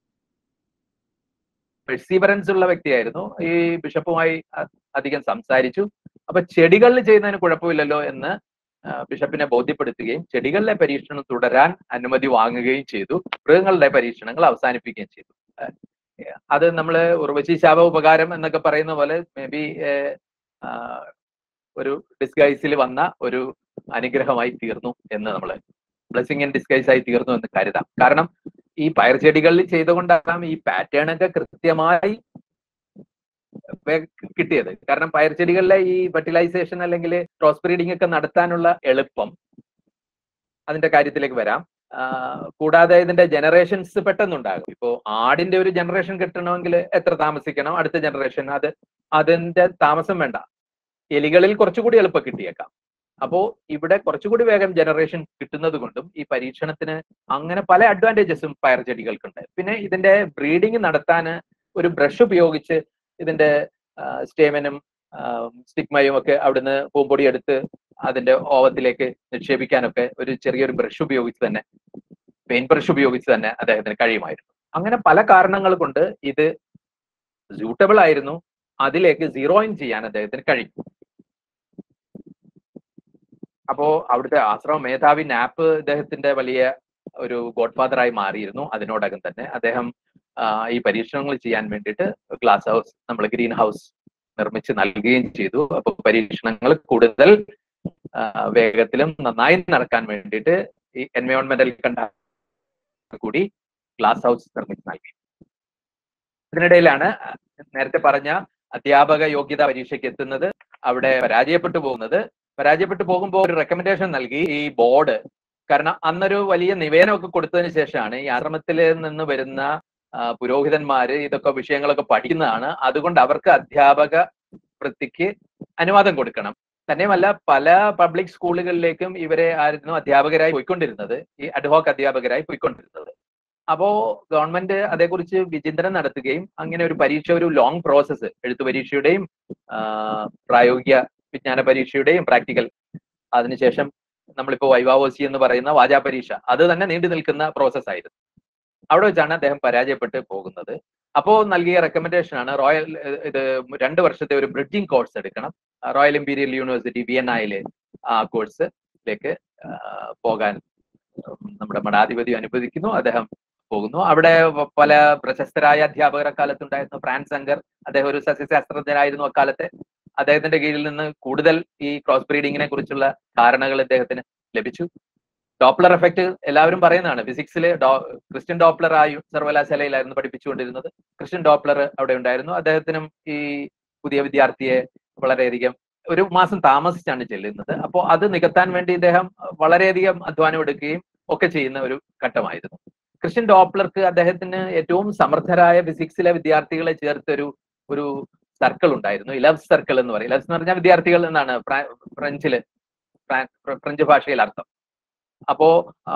പെർസീവറൻസ് ഉള്ള വ്യക്തിയായിരുന്നു ഈ ബിഷപ്പുമായി അ- അധികം സംസാരിച്ചു അപ്പൊ ചെടികളിൽ ചെയ്യുന്നതിന് കുഴപ്പമില്ലല്ലോ എന്ന് ആ, ബിഷപ്പിനെ ബോധ്യപ്പെടുത്തുകയും ചെടികളിലെ പരീക്ഷണം തുടരാൻ അനുമതി വാങ്ങുകയും ചെയ്തു മൃഗങ്ങളുടെ പരീക്ഷണങ്ങൾ അവസാനിപ്പിക്കുകയും ചെയ്തു ആ, അത് നമ്മൾ ഉർവശി ശാപ ഉപകാരം എന്നൊക്കെ പറയുന്ന പോലെ മേ ബി ഒരു ഡിസ്ഗൈസിൽ വന്ന ഒരു അനുഗ്രഹമായി തീർന്നു എന്ന് നമ്മൾ ബ്ലെസ്സിങ് ഇൻ ഡിസ്ഗൈസ് ആയി തീർന്നു എന്ന് കരുതാം കാരണം ഈ പയർ ചെടികളിൽ ചെയ്തുകൊണ്ടാകാം ഈ പാറ്റേൺ ഒക്കെ കൃത്യമായി വേ- കിട്ടിയത് കാരണം പയർ ചെടികളിലെ ഈ ഫെർട്ടിലൈസേഷൻ അല്ലെങ്കിൽ ക്രോസ് ബ്രീഡിംഗ് ഒക്കെ നടത്താനുള്ള എളുപ്പം അതിന്റെ കാര്യത്തിലേക്ക് വരാം ആ, കൂടാതെ ഇതിന്റെ ജനറേഷൻസ് പെട്ടെന്നുണ്ടാകും ഇപ്പോ ആടിന്റെ ഒരു ജനറേഷൻ കിട്ടണമെങ്കിൽ എത്ര താമസിക്കണം അടുത്ത ജനറേഷൻ അത് അതിന്റെ താമസം വേണ്ട എലികളിൽ കുറച്ചുകൂടി എളുപ്പം കിട്ടിയേക്കാം അപ്പോ ഇവിടെ കുറച്ചുകൂടി വേഗം ജനറേഷൻ കിട്ടുന്നത് കൊണ്ടും ഈ പരീക്ഷണത്തിന് അങ്ങനെ പല അഡ്വാൻറ്റേജസും പയർ ചെടികൾക്കുണ്ട് പിന്നെ ഇതിന്റെ ബ്രീഡിംഗ് നടത്താൻ ഒരു ബ്രഷ് ഉപയോഗിച്ച് ഇതിന്റെ സ്റ്റേമനും സ്റ്റിഗ്മയും ഒക്കെ അവിടുന്ന് പൂമ്പൊടി എടുത്ത് അതിന്റെ ഓവത്തിലേക്ക് നിക്ഷേപിക്കാനൊക്കെ ഒരു ചെറിയൊരു ബ്രഷ് ഉപയോഗിച്ച് തന്നെ പെയിന്റ് ബ്രഷ് ഉപയോഗിച്ച് തന്നെ അദ്ദേഹത്തിന് കഴിയുമായിരുന്നു അങ്ങനെ പല കാരണങ്ങൾ കൊണ്ട് ഇത് സ്യൂട്ടബിൾ ആയിരുന്നു അതിലേക്ക് സീറോയിൻ ചെയ്യാൻ അദ്ദേഹത്തിന് കഴിയും അപ്പോ അവിടുത്തെ ആശ്രമ മേധാവി നാപ്പ് ഇദ്ദേഹത്തിന്റെ വലിയ ഒരു ഗോഡ് ഫാദറായി മാറിയിരുന്നു അതിനോടകം തന്നെ അദ്ദേഹം ആ, ഈ പരീക്ഷണങ്ങൾ ചെയ്യാൻ വേണ്ടിയിട്ട് ഗ്ലാസ് ഹൗസ് നമ്മൾ ഗ്രീൻ ഹൗസ് നിർമ്മിച്ച് നൽകുകയും ചെയ്തു അപ്പൊ പരീക്ഷണങ്ങൾ കൂടുതൽ ആ, വേഗത്തിലും നന്നായി നടക്കാൻ വേണ്ടിയിട്ട് ഈ എൻവയോൺമെന്റൽ കണ്ട കൂടി ഗ്ലാസ് ഹൗസ് നിർമ്മിച്ച് നൽകി ഇതിനിടയിലാണ് നേരത്തെ പറഞ്ഞ അധ്യാപക യോഗ്യതാ പരീക്ഷയ്ക്ക് എത്തുന്നത് അവിടെ പരാജയപ്പെട്ടു പോകുന്നത് പരാജയപ്പെട്ടു പോകുമ്പോൾ ഒരു റെക്കമെൻഡേഷൻ നൽകി ഈ ബോർഡ് കാരണം അന്നൊരു വലിയ നിവേദനമൊക്കെ കൊടുത്തതിന് ശേഷമാണ് ഈ ആശ്രമത്തിൽ നിന്ന് വരുന്ന ആ, പുരോഹിതന്മാര് ഇതൊക്കെ വിഷയങ്ങളൊക്കെ പഠിക്കുന്നതാണ് അതുകൊണ്ട് അവർക്ക് അധ്യാപക വൃത്തിക്ക് അനുവാദം കൊടുക്കണം തന്നെയുമല്ല പല പബ്ലിക് സ്കൂളുകളിലേക്കും ഇവരെ ആയിരുന്നു അധ്യാപകരായി പോയിക്കൊണ്ടിരുന്നത് ഈ അഡ്ഹോക്ക് അധ്യാപകരായി പോയിക്കൊണ്ടിരുന്നത് അപ്പോ ഗവൺമെന്റ് അതേക്കുറിച്ച് വിചിന്തനം നടത്തുകയും അങ്ങനെ ഒരു പരീക്ഷ ഒരു ലോങ് പ്രോസസ്സ് എഴുത്തു പരീക്ഷയുടെയും ആ, പ്രായോഗിക വിജ്ഞാന പരീക്ഷയുടെയും പ്രാക്ടിക്കൽ അതിനുശേഷം നമ്മളിപ്പോ വൈവാവോസി എന്ന് പറയുന്ന വാചാ പരീക്ഷ അത് തന്നെ നീണ്ടു നിൽക്കുന്ന പ്രോസസ് ആയിരുന്നു അവിടെ വെച്ചാണ് അദ്ദേഹം പരാജയപ്പെട്ട് പോകുന്നത് അപ്പോ നൽകിയ റെക്കമെൻഡേഷൻ ആണ് റോയൽ ഏഹ്, ഇത് രണ്ട് വർഷത്തെ ഒരു ബ്രിഡ്ജിംഗ് കോഴ്സ് എടുക്കണം ആ, റോയൽ ഇമ്പീരിയൽ യൂണിവേഴ്സിറ്റി വിയന്നയിലെ ആ കോഴ്സിലേക്ക് പോകാൻ ഉം, നമ്മുടെ മഠാധിപതി അനുവദിക്കുന്നു അദ്ദേഹം പോകുന്നു അവിടെ വ- പല പ്രശസ്തരായ അധ്യാപകർ അക്കാലത്തുണ്ടായിരുന്നു ഫ്രാൻസ് ശങ്കർ അദ്ദേഹം ഒരു സസ്യശാസ്ത്രജ്ഞനായിരുന്നു അക്കാലത്തെ അദ്ദേഹത്തിന്റെ കീഴിൽ നിന്ന് കൂടുതൽ ഈ ക്രോസ് ബ്രീഡിങ്ങിനെ കുറിച്ചുള്ള ധാരണകൾ അദ്ദേഹത്തിന് ലഭിച്ചു ഡോപ്ലർ എഫക്റ്റ് എല്ലാവരും പറയുന്നതാണ് ഫിസിക്സിലെ ഡോ ക്രിസ്ത്യൻ ഡോപ്ലർ ആ യു- സർവകലാശാലയിലായിരുന്നു പഠിപ്പിച്ചുകൊണ്ടിരുന്നത് ക്രിസ്ത്യൻ ഡോപ്ലർ അവിടെ ഉണ്ടായിരുന്നു അദ്ദേഹത്തിനും ഈ പുതിയ വിദ്യാർത്ഥിയെ വളരെയധികം ഒരു മാസം താമസിച്ചാണ് ചെല്ലുന്നത് അപ്പോൾ അത് നികത്താൻ വേണ്ടി ഇദ്ദേഹം വളരെയധികം അധ്വാനം എടുക്കുകയും ഒക്കെ ചെയ്യുന്ന ഒരു ഘട്ടമായിരുന്നു ക്രിസ്ത്യൻ ഡോപ്ലർക്ക് അദ്ദേഹത്തിന് ഏറ്റവും സമർത്ഥരായ ഫിസിക്സിലെ വിദ്യാർത്ഥികളെ ചേർത്തൊരു ഒരു സർക്കിൾ ഉണ്ടായിരുന്നു ഇലവ് സർക്കിൾ എന്ന് പറയും ഇലവ്സ് എന്ന് പറഞ്ഞാൽ വിദ്യാർത്ഥികൾ എന്നാണ് ഫ്രാ- ഫ്രഞ്ചില് ഫ്രാ- ഫ്രഞ്ച് ഭാഷയിൽ അർത്ഥം അപ്പോ ആ,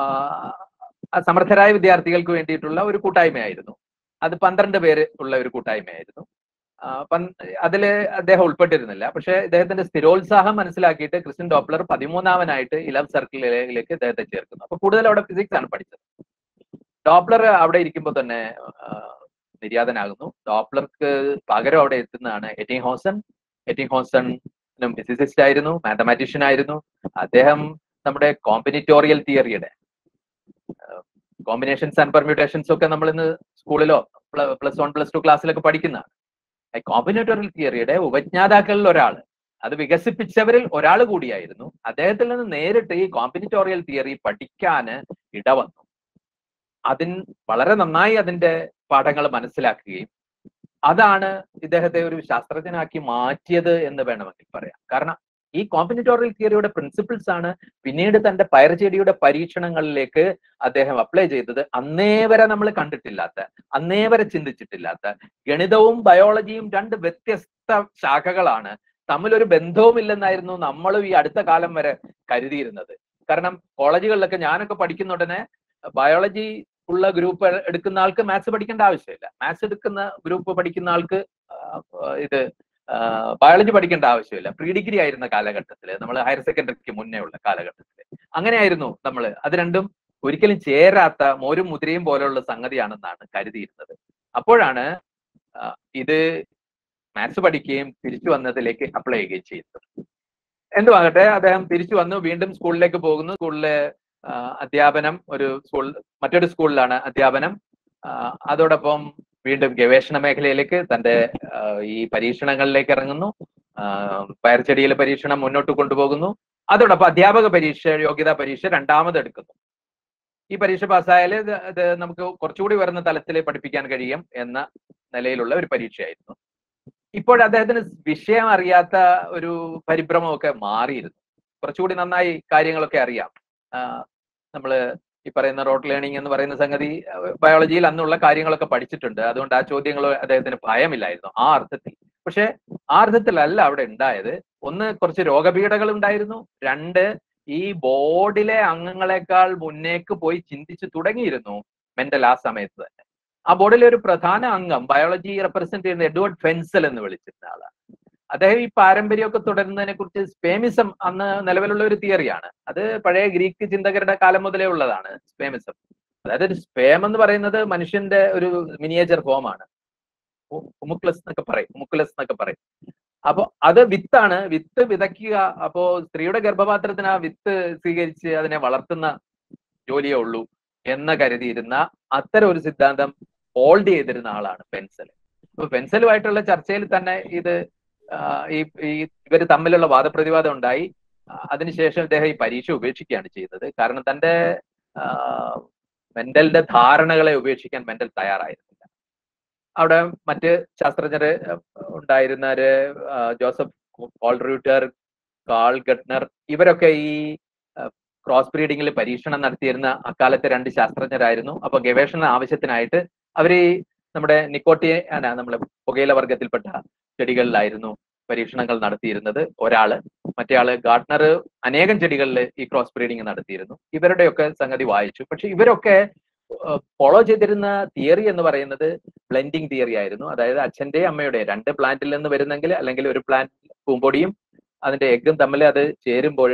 ആ സമർത്ഥരായ വിദ്യാർത്ഥികൾക്ക് വേണ്ടിയിട്ടുള്ള ഒരു കൂട്ടായ്മയായിരുന്നു അത് പന്ത്രണ്ട് പേര് ഉള്ള ഒരു കൂട്ടായ്മയായിരുന്നു ആ, പൻ- അതില് അദ്ദേഹം ഉൾപ്പെട്ടിരുന്നില്ല പക്ഷെ ഇദ്ദേഹത്തിന്റെ സ്ഥിരോത്സാഹം മനസ്സിലാക്കിയിട്ട് ക്രിസ്ത്യൻ ഡോപ്ലർ പതിമൂന്നാമനായിട്ട് ഇലവ് സർക്കിളിലേക്ക് ഇദ്ദേഹത്തെ ചേർക്കുന്നു അപ്പൊ കൂടുതൽ അവിടെ ഫിസിക്സ് ആണ് പഠിച്ചത് ഡോപ്ലർ അവിടെ ഇരിക്കുമ്പോൾ തന്നെ ആ, നിര്യാതനാകുന്നു ഡോപ്ലർക്ക് പകരം അവിടെ എത്തുന്നതാണ് എറ്റിംഗ് ഹോസൺ എറ്റിംഗ് ഹോസൺ ഫിസിസിസ്റ്റ് ആയിരുന്നു മാത്തമാറ്റീഷ്യൻ ആയിരുന്നു അദ്ദേഹം നമ്മുടെ കോമ്പിനിറ്റോറിയൽ തിയറിയുടെ കോമ്പിനേഷൻസ് ആൻഡ് പെർമ്യൂട്ടേഷൻസ് ഒക്കെ നമ്മൾ ഇന്ന് സ്കൂളിലോ പ്ലസ് വൺ പ്ലസ് ടു ക്ലാസ്സിലൊക്കെ പഠിക്കുന്നതാണ് കോമ്പിനേറ്റോറിയൽ തിയറിയുടെ ഉപജ്ഞാതാക്കളിൽ ഒരാൾ അത് വികസിപ്പിച്ചവരിൽ ഒരാൾ കൂടിയായിരുന്നു അദ്ദേഹത്തിൽ നിന്ന് നേരിട്ട് ഈ കോമ്പിനിറ്റോറിയൽ തിയറി പഠിക്കാന് ഇടവന്നു അതിൻ വളരെ നന്നായി അതിന്റെ പാഠങ്ങൾ മനസ്സിലാക്കുകയും അതാണ് ഇദ്ദേഹത്തെ ഒരു ശാസ്ത്രജ്ഞനാക്കി മാറ്റിയത് എന്ന് വേണമെങ്കിൽ പറയാം കാരണം ഈ കോമ്പിനറ്റോറിയൽ തിയറിയുടെ പ്രിൻസിപ്പിൾസ് ആണ് പിന്നീട് തന്റെ പയർചെടിയുടെ പരീക്ഷണങ്ങളിലേക്ക് അദ്ദേഹം അപ്ലൈ ചെയ്തത് അന്നേ വരെ നമ്മൾ കണ്ടിട്ടില്ലാത്ത അന്നേ വരെ ചിന്തിച്ചിട്ടില്ലാത്ത ഗണിതവും ബയോളജിയും രണ്ട് വ്യത്യസ്ത ശാഖകളാണ് തമ്മിലൊരു ബന്ധവുമില്ലെന്നായിരുന്നു നമ്മളും ഈ അടുത്ത കാലം വരെ കരുതിയിരുന്നത് കാരണം കോളേജുകളിലൊക്കെ ഞാനൊക്കെ പഠിക്കുന്ന ഉടനെ ബയോളജി ഉള്ള ഗ്രൂപ്പ് എടുക്കുന്ന ആൾക്ക് മാത്സ് പഠിക്കേണ്ട ആവശ്യമില്ല മാത്സ് എടുക്കുന്ന ഗ്രൂപ്പ് പഠിക്കുന്ന ആൾക്ക് ആ, ഇത് ബയോളജി പഠിക്കേണ്ട ആവശ്യമില്ല പ്രീ ഡിഗ്രി ആയിരുന്ന കാലഘട്ടത്തിൽ നമ്മൾ ഹയർ സെക്കൻഡറിക്ക് മുന്നേ ഉള്ള കാലഘട്ടത്തിൽ അങ്ങനെയായിരുന്നു നമ്മൾ അത് രണ്ടും ഒരിക്കലും ചേരാത്ത മോരും മുതിരയും പോലെയുള്ള സംഗതിയാണെന്നാണ് കരുതിയിരുന്നത് അപ്പോഴാണ് ആ, ഇത് മാത്സ് പഠിക്കുകയും തിരിച്ചു വന്നതിലേക്ക് അപ്ലൈ ചെയ്യുകയും ചെയ്യുന്നത് എന്തുവാകട്ടെ അദ്ദേഹം തിരിച്ചു വന്നു വീണ്ടും സ്കൂളിലേക്ക് പോകുന്നു സ്കൂളിലെ ആ, അധ്യാപനം ഒരു സ്കൂൾ മറ്റൊരു സ്കൂളിലാണ് അധ്യാപനം ആ, അതോടൊപ്പം വീണ്ടും ഗവേഷണ മേഖലയിലേക്ക് തന്റെ ആ, ഈ പരീക്ഷണങ്ങളിലേക്ക് ഇറങ്ങുന്നു പയർച്ചെടിയിലെ പരീക്ഷണം മുന്നോട്ട് കൊണ്ടുപോകുന്നു അതോടൊപ്പം അധ്യാപക പരീക്ഷ യോഗ്യതാ പരീക്ഷ രണ്ടാമത് എടുക്കുന്നു ഈ പരീക്ഷ പാസ്സായാൽ ഇത് നമുക്ക് കുറച്ചുകൂടി വരുന്ന തലത്തിൽ പഠിപ്പിക്കാൻ കഴിയും എന്ന നിലയിലുള്ള ഒരു പരീക്ഷയായിരുന്നു ഇപ്പോൾ അദ്ദേഹത്തിന് വിഷയം അറിയാത്ത ഒരു പരിഭ്രമമൊക്കെ മാറിയിരുന്നു കുറച്ചുകൂടി നന്നായി കാര്യങ്ങളൊക്കെ അറിയാം നമ്മൾ ഈ പറയുന്ന റോഡ് ലേണിംഗ് എന്ന് പറയുന്ന സംഗതി ബയോളജിയിൽ അന്നുള്ള കാര്യങ്ങളൊക്കെ പഠിച്ചിട്ടുണ്ട് അതുകൊണ്ട് ആ ചോദ്യങ്ങൾ അദ്ദേഹത്തിന് ഭയമില്ലായിരുന്നു ആ അർത്ഥത്തിൽ പക്ഷെ ആ അർത്ഥത്തിലല്ല അവിടെ ഉണ്ടായത് ഒന്ന് കുറച്ച് രോഗപീഠകൾ ഉണ്ടായിരുന്നു രണ്ട് ഈ ബോർഡിലെ അംഗങ്ങളെക്കാൾ മുന്നേക്ക് പോയി ചിന്തിച്ചു തുടങ്ങിയിരുന്നു മെന്റൽ ആ സമയത്ത് തന്നെ ആ ബോർഡിലെ ഒരു പ്രധാന അംഗം ബയോളജി റെപ്രസെന്റ് ചെയ്യുന്ന എഡ്വേർഡ് ഫെൻസൽ എന്ന് വിളിച്ചിരുന്ന ആളാണ് അദ്ദേഹം ഈ പാരമ്പര്യമൊക്കെ തുടരുന്നതിനെ കുറിച്ച് സ്പേമിസം അന്ന് നിലവിലുള്ള ഒരു തിയറിയാണ് അത് പഴയ ഗ്രീക്ക് ചിന്തകരുടെ കാലം മുതലേ ഉള്ളതാണ് സ്പേമിസം അതായത് ഒരു സ്പേം എന്ന് പറയുന്നത് മനുഷ്യന്റെ ഒരു മിനിയേച്ചർ ഫോമാണ് ഉമുക്ലസ് എന്നൊക്കെ പറയും ഉമുക്കുലസ് എന്നൊക്കെ പറയും അപ്പൊ അത് വിത്താണ് വിത്ത് വിതയ്ക്കുക അപ്പോ സ്ത്രീയുടെ ഗർഭപാത്രത്തിന് ആ വിത്ത് സ്വീകരിച്ച് അതിനെ വളർത്തുന്ന ജോലിയേ ഉള്ളൂ എന്ന് കരുതിയിരുന്ന അത്തരം ഒരു സിദ്ധാന്തം ഹോൾഡ് ചെയ്തിരുന്ന ആളാണ് പെൻസൽ അപ്പൊ പെൻസലുമായിട്ടുള്ള ചർച്ചയിൽ തന്നെ ഇത് ഈ ഈ ഇവര് തമ്മിലുള്ള വാദപ്രതിവാദം ഉണ്ടായി അതിനുശേഷം ഇദ്ദേഹം ഈ പരീക്ഷ ഉപേക്ഷിക്കുകയാണ് ചെയ്യുന്നത് കാരണം തന്റെ മെന്റലിന്റെ ധാരണകളെ ഉപേക്ഷിക്കാൻ മെന്റൽ തയ്യാറായിരുന്നില്ല അവിടെ മറ്റ് ശാസ്ത്രജ്ഞര് ഉണ്ടായിരുന്നവര് ജോസഫ് ഓൾറൂട്ടർ കാൾ ഗട്ട്നർ ഇവരൊക്കെ ഈ ക്രോസ് ബ്രീഡിങ്ങിൽ പരീക്ഷണം നടത്തിയിരുന്ന അക്കാലത്തെ രണ്ട് ശാസ്ത്രജ്ഞരായിരുന്നു അപ്പൊ ഗവേഷണ ആവശ്യത്തിനായിട്ട് അവര് നമ്മുടെ നിക്കോട്ടിയെ നമ്മളെ പുകയില വർഗത്തിൽപ്പെട്ട ചെടികളിലായിരുന്നു പരീക്ഷണങ്ങൾ നടത്തിയിരുന്നത് ഒരാള് മറ്റേ ആള് ഗാർഡനർ അനേകം ചെടികളിൽ ഈ ക്രോസ് ബ്രീഡിങ് നടത്തിയിരുന്നു ഇവരുടെയൊക്കെ സംഗതി വായിച്ചു പക്ഷെ ഇവരൊക്കെ ഫോളോ ചെയ്തിരുന്ന തിയറി എന്ന് പറയുന്നത് ബ്ലെൻഡിങ് തിയറി ആയിരുന്നു അതായത് അച്ഛന്റെ അമ്മയുടെ രണ്ട് പ്ലാന്റിൽ നിന്ന് വരുന്നെങ്കിൽ അല്ലെങ്കിൽ ഒരു പ്ലാന്റ് പൂമ്പൊടിയും അതിന്റെ എഗ്ഗും തമ്മിൽ അത് ചേരുമ്പോൾ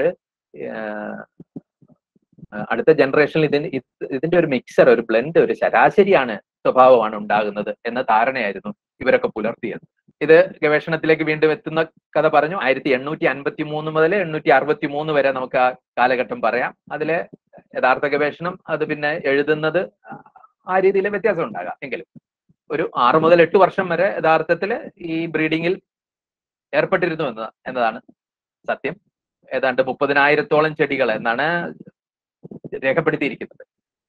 അടുത്ത ജനറേഷനിൽ ഇതിന് ഇതിന്റെ ഒരു മിക്സർ ഒരു ബ്ലെൻഡ് ഒരു ശരാശരിയാണ് സ്വഭാവമാണ് ഉണ്ടാകുന്നത് എന്ന ധാരണയായിരുന്നു ഇവരൊക്കെ പുലർത്തിയത് ഇത് ഗവേഷണത്തിലേക്ക് വീണ്ടും എത്തുന്ന കഥ പറഞ്ഞു ആയിരത്തി എണ്ണൂറ്റി അൻപത്തി മൂന്ന് മുതൽ എണ്ണൂറ്റി അറുപത്തി മൂന്ന് വരെ നമുക്ക് ആ കാലഘട്ടം പറയാം അതിലെ യഥാർത്ഥ ഗവേഷണം അത് പിന്നെ എഴുതുന്നത് ആ രീതിയിൽ വ്യത്യാസം ഉണ്ടാകാം എങ്കിലും ഒരു ആറ് മുതൽ എട്ട് വർഷം വരെ യഥാർത്ഥത്തിൽ ഈ ബ്രീഡിങ്ങിൽ ഏർപ്പെട്ടിരുന്നു എന്ന എന്നതാണ് സത്യം ഏതാണ്ട് മുപ്പതിനായിരത്തോളം ചെടികൾ എന്നാണ് രേഖപ്പെടുത്തിയിരിക്കുന്നത്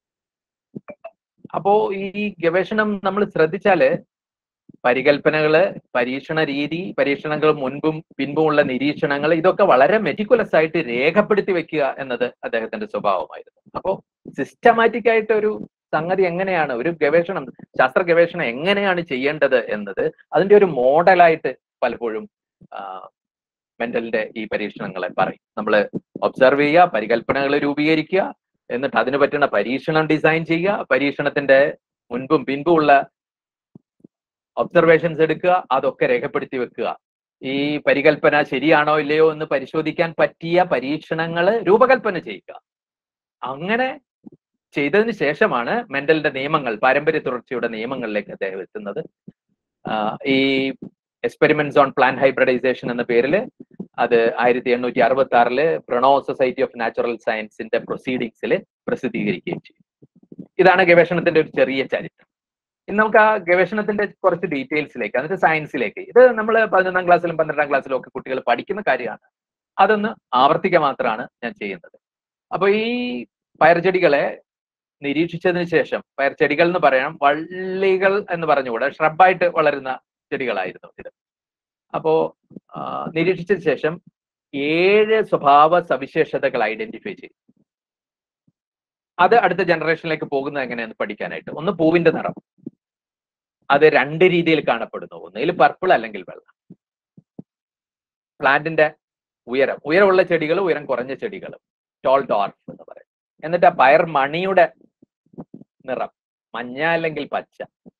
അപ്പോ ഈ ഗവേഷണം നമ്മൾ ശ്രദ്ധിച്ചാല് പരികൽപ്പനകള് പരീക്ഷണ രീതി പരീക്ഷണങ്ങൾ മുൻപും പിൻപുമുള്ള നിരീക്ഷണങ്ങൾ ഇതൊക്കെ വളരെ മെറ്റിക്കുലസ് ആയിട്ട് രേഖപ്പെടുത്തി വെക്കുക എന്നത് അദ്ദേഹത്തിന്റെ സ്വഭാവമായിരുന്നു അപ്പോ സിസ്റ്റമാറ്റിക് ആയിട്ട് ഒരു സംഗതി എങ്ങനെയാണ് ഒരു ഗവേഷണം ശാസ്ത്ര ഗവേഷണം എങ്ങനെയാണ് ചെയ്യേണ്ടത് എന്നത് അതിന്റെ ഒരു മോഡലായിട്ട് പലപ്പോഴും മെന്റലിന്റെ ഈ പരീക്ഷണങ്ങളെ പറയും നമ്മൾ ഒബ്സർവ് ചെയ്യുക പരികൽപ്പനകൾ രൂപീകരിക്കുക എന്നിട്ട് അതിന് പറ്റുന്ന പരീക്ഷണം ഡിസൈൻ ചെയ്യുക പരീക്ഷണത്തിന്റെ മുൻപും പിൻപും ഉള്ള ഒബ്സർവേഷൻസ് എടുക്കുക അതൊക്കെ രേഖപ്പെടുത്തി വെക്കുക ഈ പരികൽപ്പന ശരിയാണോ ഇല്ലയോ എന്ന് പരിശോധിക്കാൻ പറ്റിയ പരീക്ഷണങ്ങൾ രൂപകൽപ്പന ചെയ്യുക അങ്ങനെ ചെയ്തതിന് ശേഷമാണ് മെന്റലിന്റെ നിയമങ്ങൾ പാരമ്പര്യ തുടർച്ചയുടെ നിയമങ്ങളിലേക്ക് അദ്ദേഹം എത്തുന്നത് ഈ എക്സ്പെരിമെന്റ്സ് ഓൺ പ്ലാൻ ഹൈബ്രിഡൈസേഷൻ എന്ന പേരിൽ അത് ആയിരത്തി എണ്ണൂറ്റി അറുപത്തി ആറില് പ്രണോ സൊസൈറ്റി ഓഫ് നാച്ചുറൽ സയൻസിന്റെ പ്രൊസീഡിങ്സിൽ പ്രസിദ്ധീകരിക്കുകയും ചെയ്തു ഇതാണ് ഗവേഷണത്തിന്റെ ഒരു ചെറിയ ചരിത്രം ഇനി നമുക്ക് ആ ഗവേഷണത്തിന്റെ കുറച്ച് ഡീറ്റെയിൽസിലേക്ക് എന്നിട്ട് സയൻസിലേക്ക് ഇത് നമ്മൾ പതിനൊന്നാം ക്ലാസ്സിലും പന്ത്രണ്ടാം ക്ലാസ്സിലും ഒക്കെ കുട്ടികൾ പഠിക്കുന്ന കാര്യമാണ് അതൊന്ന് ആവർത്തിക്കുക മാത്രമാണ് ഞാൻ ചെയ്യുന്നത് അപ്പൊ ഈ പയർചെടികളെ നിരീക്ഷിച്ചതിന് ശേഷം പയർചെടികൾ എന്ന് പറയാം വള്ളികൾ എന്ന് പറഞ്ഞുകൂടെ ഷ്രബായിട്ട് വളരുന്ന ചെടികളായിരുന്നു ഇത് അപ്പോ നിരീക്ഷിച്ചതിന് ശേഷം ഏഴ് സ്വഭാവ സവിശേഷതകൾ ഐഡന്റിഫൈ ചെയ്തു അത് അടുത്ത ജനറേഷനിലേക്ക് പോകുന്നത് എങ്ങനെയെന്ന് പഠിക്കാനായിട്ട് ഒന്ന് പൂവിന്റെ നിറം അത് രണ്ട് രീതിയിൽ കാണപ്പെടുന്നു ഒന്നുകിൽ പർപ്പിൾ അല്ലെങ്കിൽ വെള്ള പ്ലാന്റിന്റെ ഉയരം ഉയരമുള്ള ചെടികൾ ഉയരം കുറഞ്ഞ ചെടികൾ ടോൾ ഡോർഫ് എന്ന് പറയും എന്നിട്ട് ആ പയർ മണിയുടെ നിറം മഞ്ഞ അല്ലെങ്കിൽ പച്ച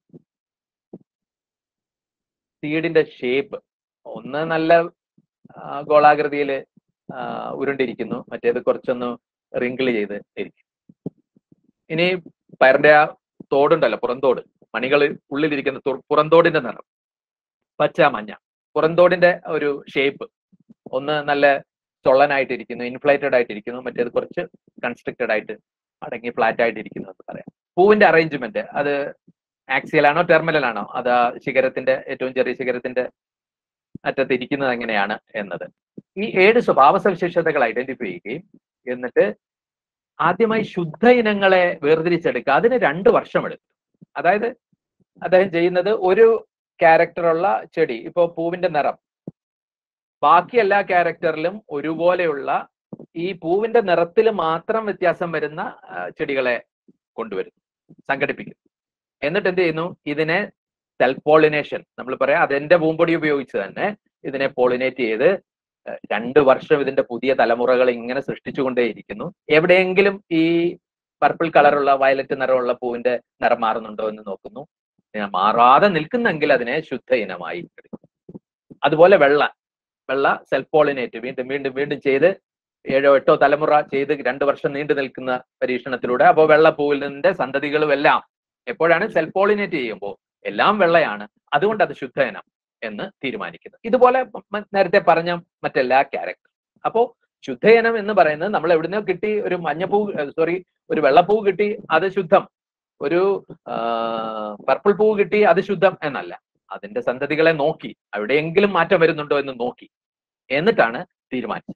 സീഡിന്റെ ഷേപ്പ് ഒന്ന് നല്ല ഗോളാകൃതിയിൽ ഉരുണ്ടിരിക്കുന്നു മറ്റേത് കുറച്ചൊന്ന് റിങ്കിൾ ചെയ്ത് ഇരിക്കും ഇനി പയറിന്റെ ആ തോടുണ്ടല്ലോ പുറന്തോട് മണികൾ ഉള്ളിലിരിക്കുന്ന പുറന്തോടിന്റെ നിറം പച്ച മഞ്ഞ പുറന്തോടിന്റെ ഒരു ഷേപ്പ് ഒന്ന് നല്ല ചൊള്ളനായിട്ട് ഇരിക്കുന്നു ഇൻഫ്ലേറ്റഡ് ആയിട്ടിരിക്കുന്നു മറ്റേത് കുറച്ച് കൺസ്ട്രക്റ്റഡ് ആയിട്ട് അടങ്ങി ഫ്ലാറ്റ് ആയിട്ട് ഇരിക്കുന്നു എന്ന് പറയാം പൂവിന്റെ അറേഞ്ച്മെന്റ് അത് ആക്സിയൽ ആണോ ടെർമിനൽ ആണോ അത് ആ ശിഖരത്തിന്റെ ഏറ്റവും ചെറിയ ശിഖരത്തിന്റെ അറ്റത്ത് ഇരിക്കുന്നത് എങ്ങനെയാണ് എന്നത് ഈ ഏഴ് സ്വഭാവ സവിശേഷതകൾ ഐഡന്റിഫൈ ചെയ്യുകയും എന്നിട്ട് ആദ്യമായി ശുദ്ധ ഇനങ്ങളെ വേർതിരിച്ചെടുക്കുക അതിന് രണ്ട് വർഷം എടുത്തു അതായത് അദ്ദേഹം ചെയ്യുന്നത് ഒരു ക്യാരക്ടറുള്ള ചെടി ഇപ്പോ പൂവിന്റെ നിറം ബാക്കി എല്ലാ ക്യാരക്ടറിലും ഒരുപോലെയുള്ള ഈ പൂവിന്റെ നിറത്തിൽ മാത്രം വ്യത്യാസം വരുന്ന ആ, ചെടികളെ കൊണ്ടുവരുന്നു സംഘടിപ്പിക്കും എന്നിട്ട് എന്ത് ചെയ്യുന്നു ഇതിനെ സെൽഫ് പോളിനേഷൻ നമ്മൾ പറയാം അതെന്റെ പൂമ്പൊടി ഉപയോഗിച്ച് തന്നെ ഇതിനെ പോളിനേറ്റ് ചെയ്ത് ഏഹ്, രണ്ട് വർഷം ഇതിന്റെ പുതിയ തലമുറകൾ ഇങ്ങനെ സൃഷ്ടിച്ചുകൊണ്ടേയിരിക്കുന്നു എവിടെയെങ്കിലും ഈ പർപ്പിൾ കളറുള്ള വയലറ്റ് നിറമുള്ള പൂവിന്റെ നിറം മാറുന്നുണ്ടോ എന്ന് നോക്കുന്നു ഏഹ്, മാറാതെ നിൽക്കുന്നെങ്കിൽ അതിനെ ശുദ്ധ ഇനമായി എടുക്കും അതുപോലെ വെള്ള വെള്ള സെൽഫ് പോളിനേറ്റ് വീണ്ടും വീണ്ടും വീണ്ടും ചെയ്ത് ഏഴോ എട്ടോ തലമുറ ചെയ്ത് രണ്ട് വർഷം നീണ്ടു നിൽക്കുന്ന പരീക്ഷണത്തിലൂടെ അപ്പോൾ വെള്ളപ്പൂവിന്റെ സന്തതികളും എല്ലാം എപ്പോഴാണ് സെൽഫ് പോളിനേറ്റ് ചെയ്യുമ്പോൾ എല്ലാം വെള്ളയാണ് അതുകൊണ്ട് അത് ശുദ്ധ ഇനം എന്ന് തീരുമാനിക്കുന്നു ഇതുപോലെ മ- നേരത്തെ പറഞ്ഞ മറ്റെല്ലാ ക്യാരക്ടർ അപ്പോ ശുദ്ധയനം എന്ന് പറയുന്നത് നമ്മൾ എവിടുന്നോ കിട്ടി ഒരു മഞ്ഞപ്പൂ സോറി ഒരു വെള്ളപ്പൂ കിട്ടി അത് ശുദ്ധം ഒരു പർപ്പിൾ പൂ കിട്ടി അത് ശുദ്ധം എന്നല്ല അതിന്റെ സന്തതികളെ നോക്കി എവിടെയെങ്കിലും മാറ്റം വരുന്നുണ്ടോ എന്ന് നോക്കി എന്നിട്ടാണ് തീരുമാനിച്ചത്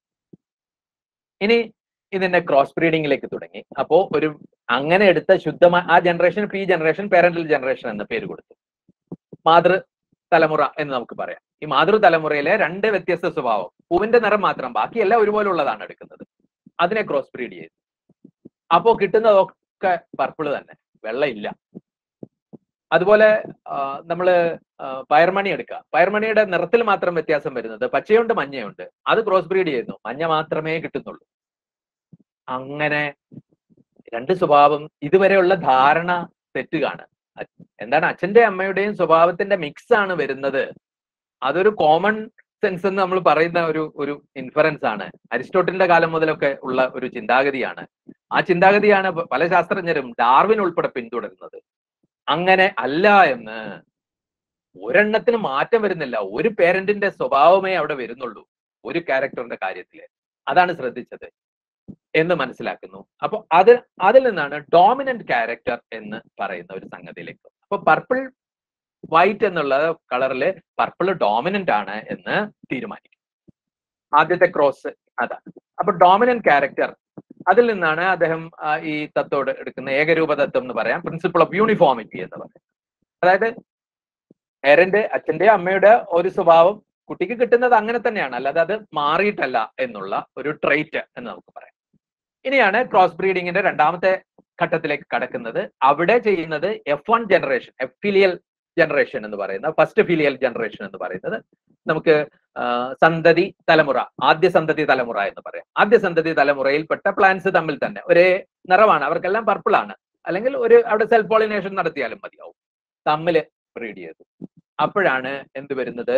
ഇനി ഇതിന്റെ ക്രോസ് ബ്രീഡിങ്ങിലേക്ക് തുടങ്ങി അപ്പോ ഒരു അങ്ങനെ എടുത്ത ശുദ്ധമായ ആ generation P generation parental generation എന്ന പേര് കൊടുത്തു മാതൃ തലമുറ എന്ന് നമുക്ക് പറയാം ഈ മാതൃ തലമുറയിലെ രണ്ട് വ്യത്യസ്ത സ്വഭാവം പൂവിന്റെ നിറം മാത്രം ബാക്കിയെല്ലാം ഒരുപോലെ ഉള്ളതാണ് എടുക്കുന്നത് അതിനെ ക്രോസ് ബ്രീഡ് ചെയ്തു അപ്പോ കിട്ടുന്നതൊക്കെ പർപ്പിൾ തന്നെ വെള്ള ഇല്ല അതുപോലെ ആ, നമ്മള് ആ, പയർമണി എടുക്കുക പയർമണിയുടെ നിറത്തിൽ മാത്രം വ്യത്യാസം വരുന്നത് പച്ചയുണ്ട് മഞ്ഞയുണ്ട് അത് ക്രോസ് ബ്രീഡ് ചെയ്യുന്നു മഞ്ഞ മാത്രമേ കിട്ടുന്നുള്ളൂ അങ്ങനെ രണ്ട് സ്വഭാവം ഇതുവരെയുള്ള ധാരണ തെറ്റുകയാണ് അ- എന്താണ് അച്ഛന്റെ അമ്മയുടെയും സ്വഭാവത്തിന്റെ മിക്സ് ആണ് വരുന്നത് അതൊരു കോമൺ സെൻസ് എന്ന് നമ്മൾ പറയുന്ന ഒരു ഒരു ഇൻഫറൻസ് ആണ് അരിസ്റ്റോട്ടലിന്റെ കാലം മുതലൊക്കെ ഉള്ള ഒരു ചിന്താഗതിയാണ് ആ ചിന്താഗതിയാണ് പ- പല ശാസ്ത്രജ്ഞരും ഡാർവിൻ ഉൾപ്പെടെ പിന്തുടരുന്നത് അങ്ങനെ അല്ല എന്ന് ഒരെണ്ണത്തിന് മാറ്റം വരുന്നില്ല ഒരു പേരന്റിന്റെ സ്വഭാവമേ അവിടെ വരുന്നുള്ളൂ ഒരു ക്യാരക്ടറിന്റെ കാര്യത്തില് അതാണ് ശ്രദ്ധിച്ചത് എന്ന് മനസ്സിലാക്കുന്നു അപ്പൊ അത് അതിൽ നിന്നാണ് ഡോമിനന്റ് ക്യാരക്ടർ എന്ന് പറയുന്ന ഒരു സംഗതിയിലേക്ക് അപ്പൊ പർപ്പിൾ വൈറ്റ് എന്നുള്ള കളറില് പർപ്പിൾ ഡോമിനന്റ് ആണ് എന്ന് തീരുമാനിക്കും ആദ്യത്തെ ക്രോസ് അതാണ് അപ്പൊ ഡോമിനന്റ് ക്യാരക്ടർ അതിൽ നിന്നാണ് അദ്ദേഹം ആ, ഈ തത്വം എടുക്കുന്ന ഏകരൂപ തത്വം എന്ന് പറയാം പ്രിൻസിപ്പിൾ ഓഫ് യൂണിഫോമിറ്റി എന്ന് പറയാം അതായത് പേരന്റ് അച്ഛന്റെ അമ്മയുടെ ഒരു സ്വഭാവം കുട്ടിക്ക് കിട്ടുന്നത് അങ്ങനെ തന്നെയാണ് അല്ലാതെ അത് മാറിയിട്ടല്ല എന്നുള്ള ഒരു ട്രേറ്റ് എന്ന് നമുക്ക് പറയാം ഇനിയാണ് ക്രോസ് ബ്രീഡിങ്ങിന്റെ രണ്ടാമത്തെ ഘട്ടത്തിലേക്ക് കടക്കുന്നത് അവിടെ ചെയ്യുന്നത് F one generation F filial generation എന്ന് പറയുന്ന ഫസ്റ്റ് ഫിലിയൽ ജനറേഷൻ എന്ന് പറയുന്നത് നമുക്ക് ആ, സന്തതി തലമുറ ആദ്യ സന്തതി തലമുറ എന്ന് പറയാം ആദ്യ സന്തതി തലമുറയിൽപ്പെട്ട പ്ലാന്റ്സ് തമ്മിൽ തന്നെ ഒരേ നിറമാണ് അവർക്കെല്ലാം പർപ്പിൾ ആണ് അല്ലെങ്കിൽ ഒരു അവിടെ സെൽഫ് പോളിനേഷൻ നടത്തിയാലും മതിയാവും തമ്മിൽ ബ്രീഡ് ചെയ്തു അപ്പോഴാണ് എന്ത് വരുന്നത്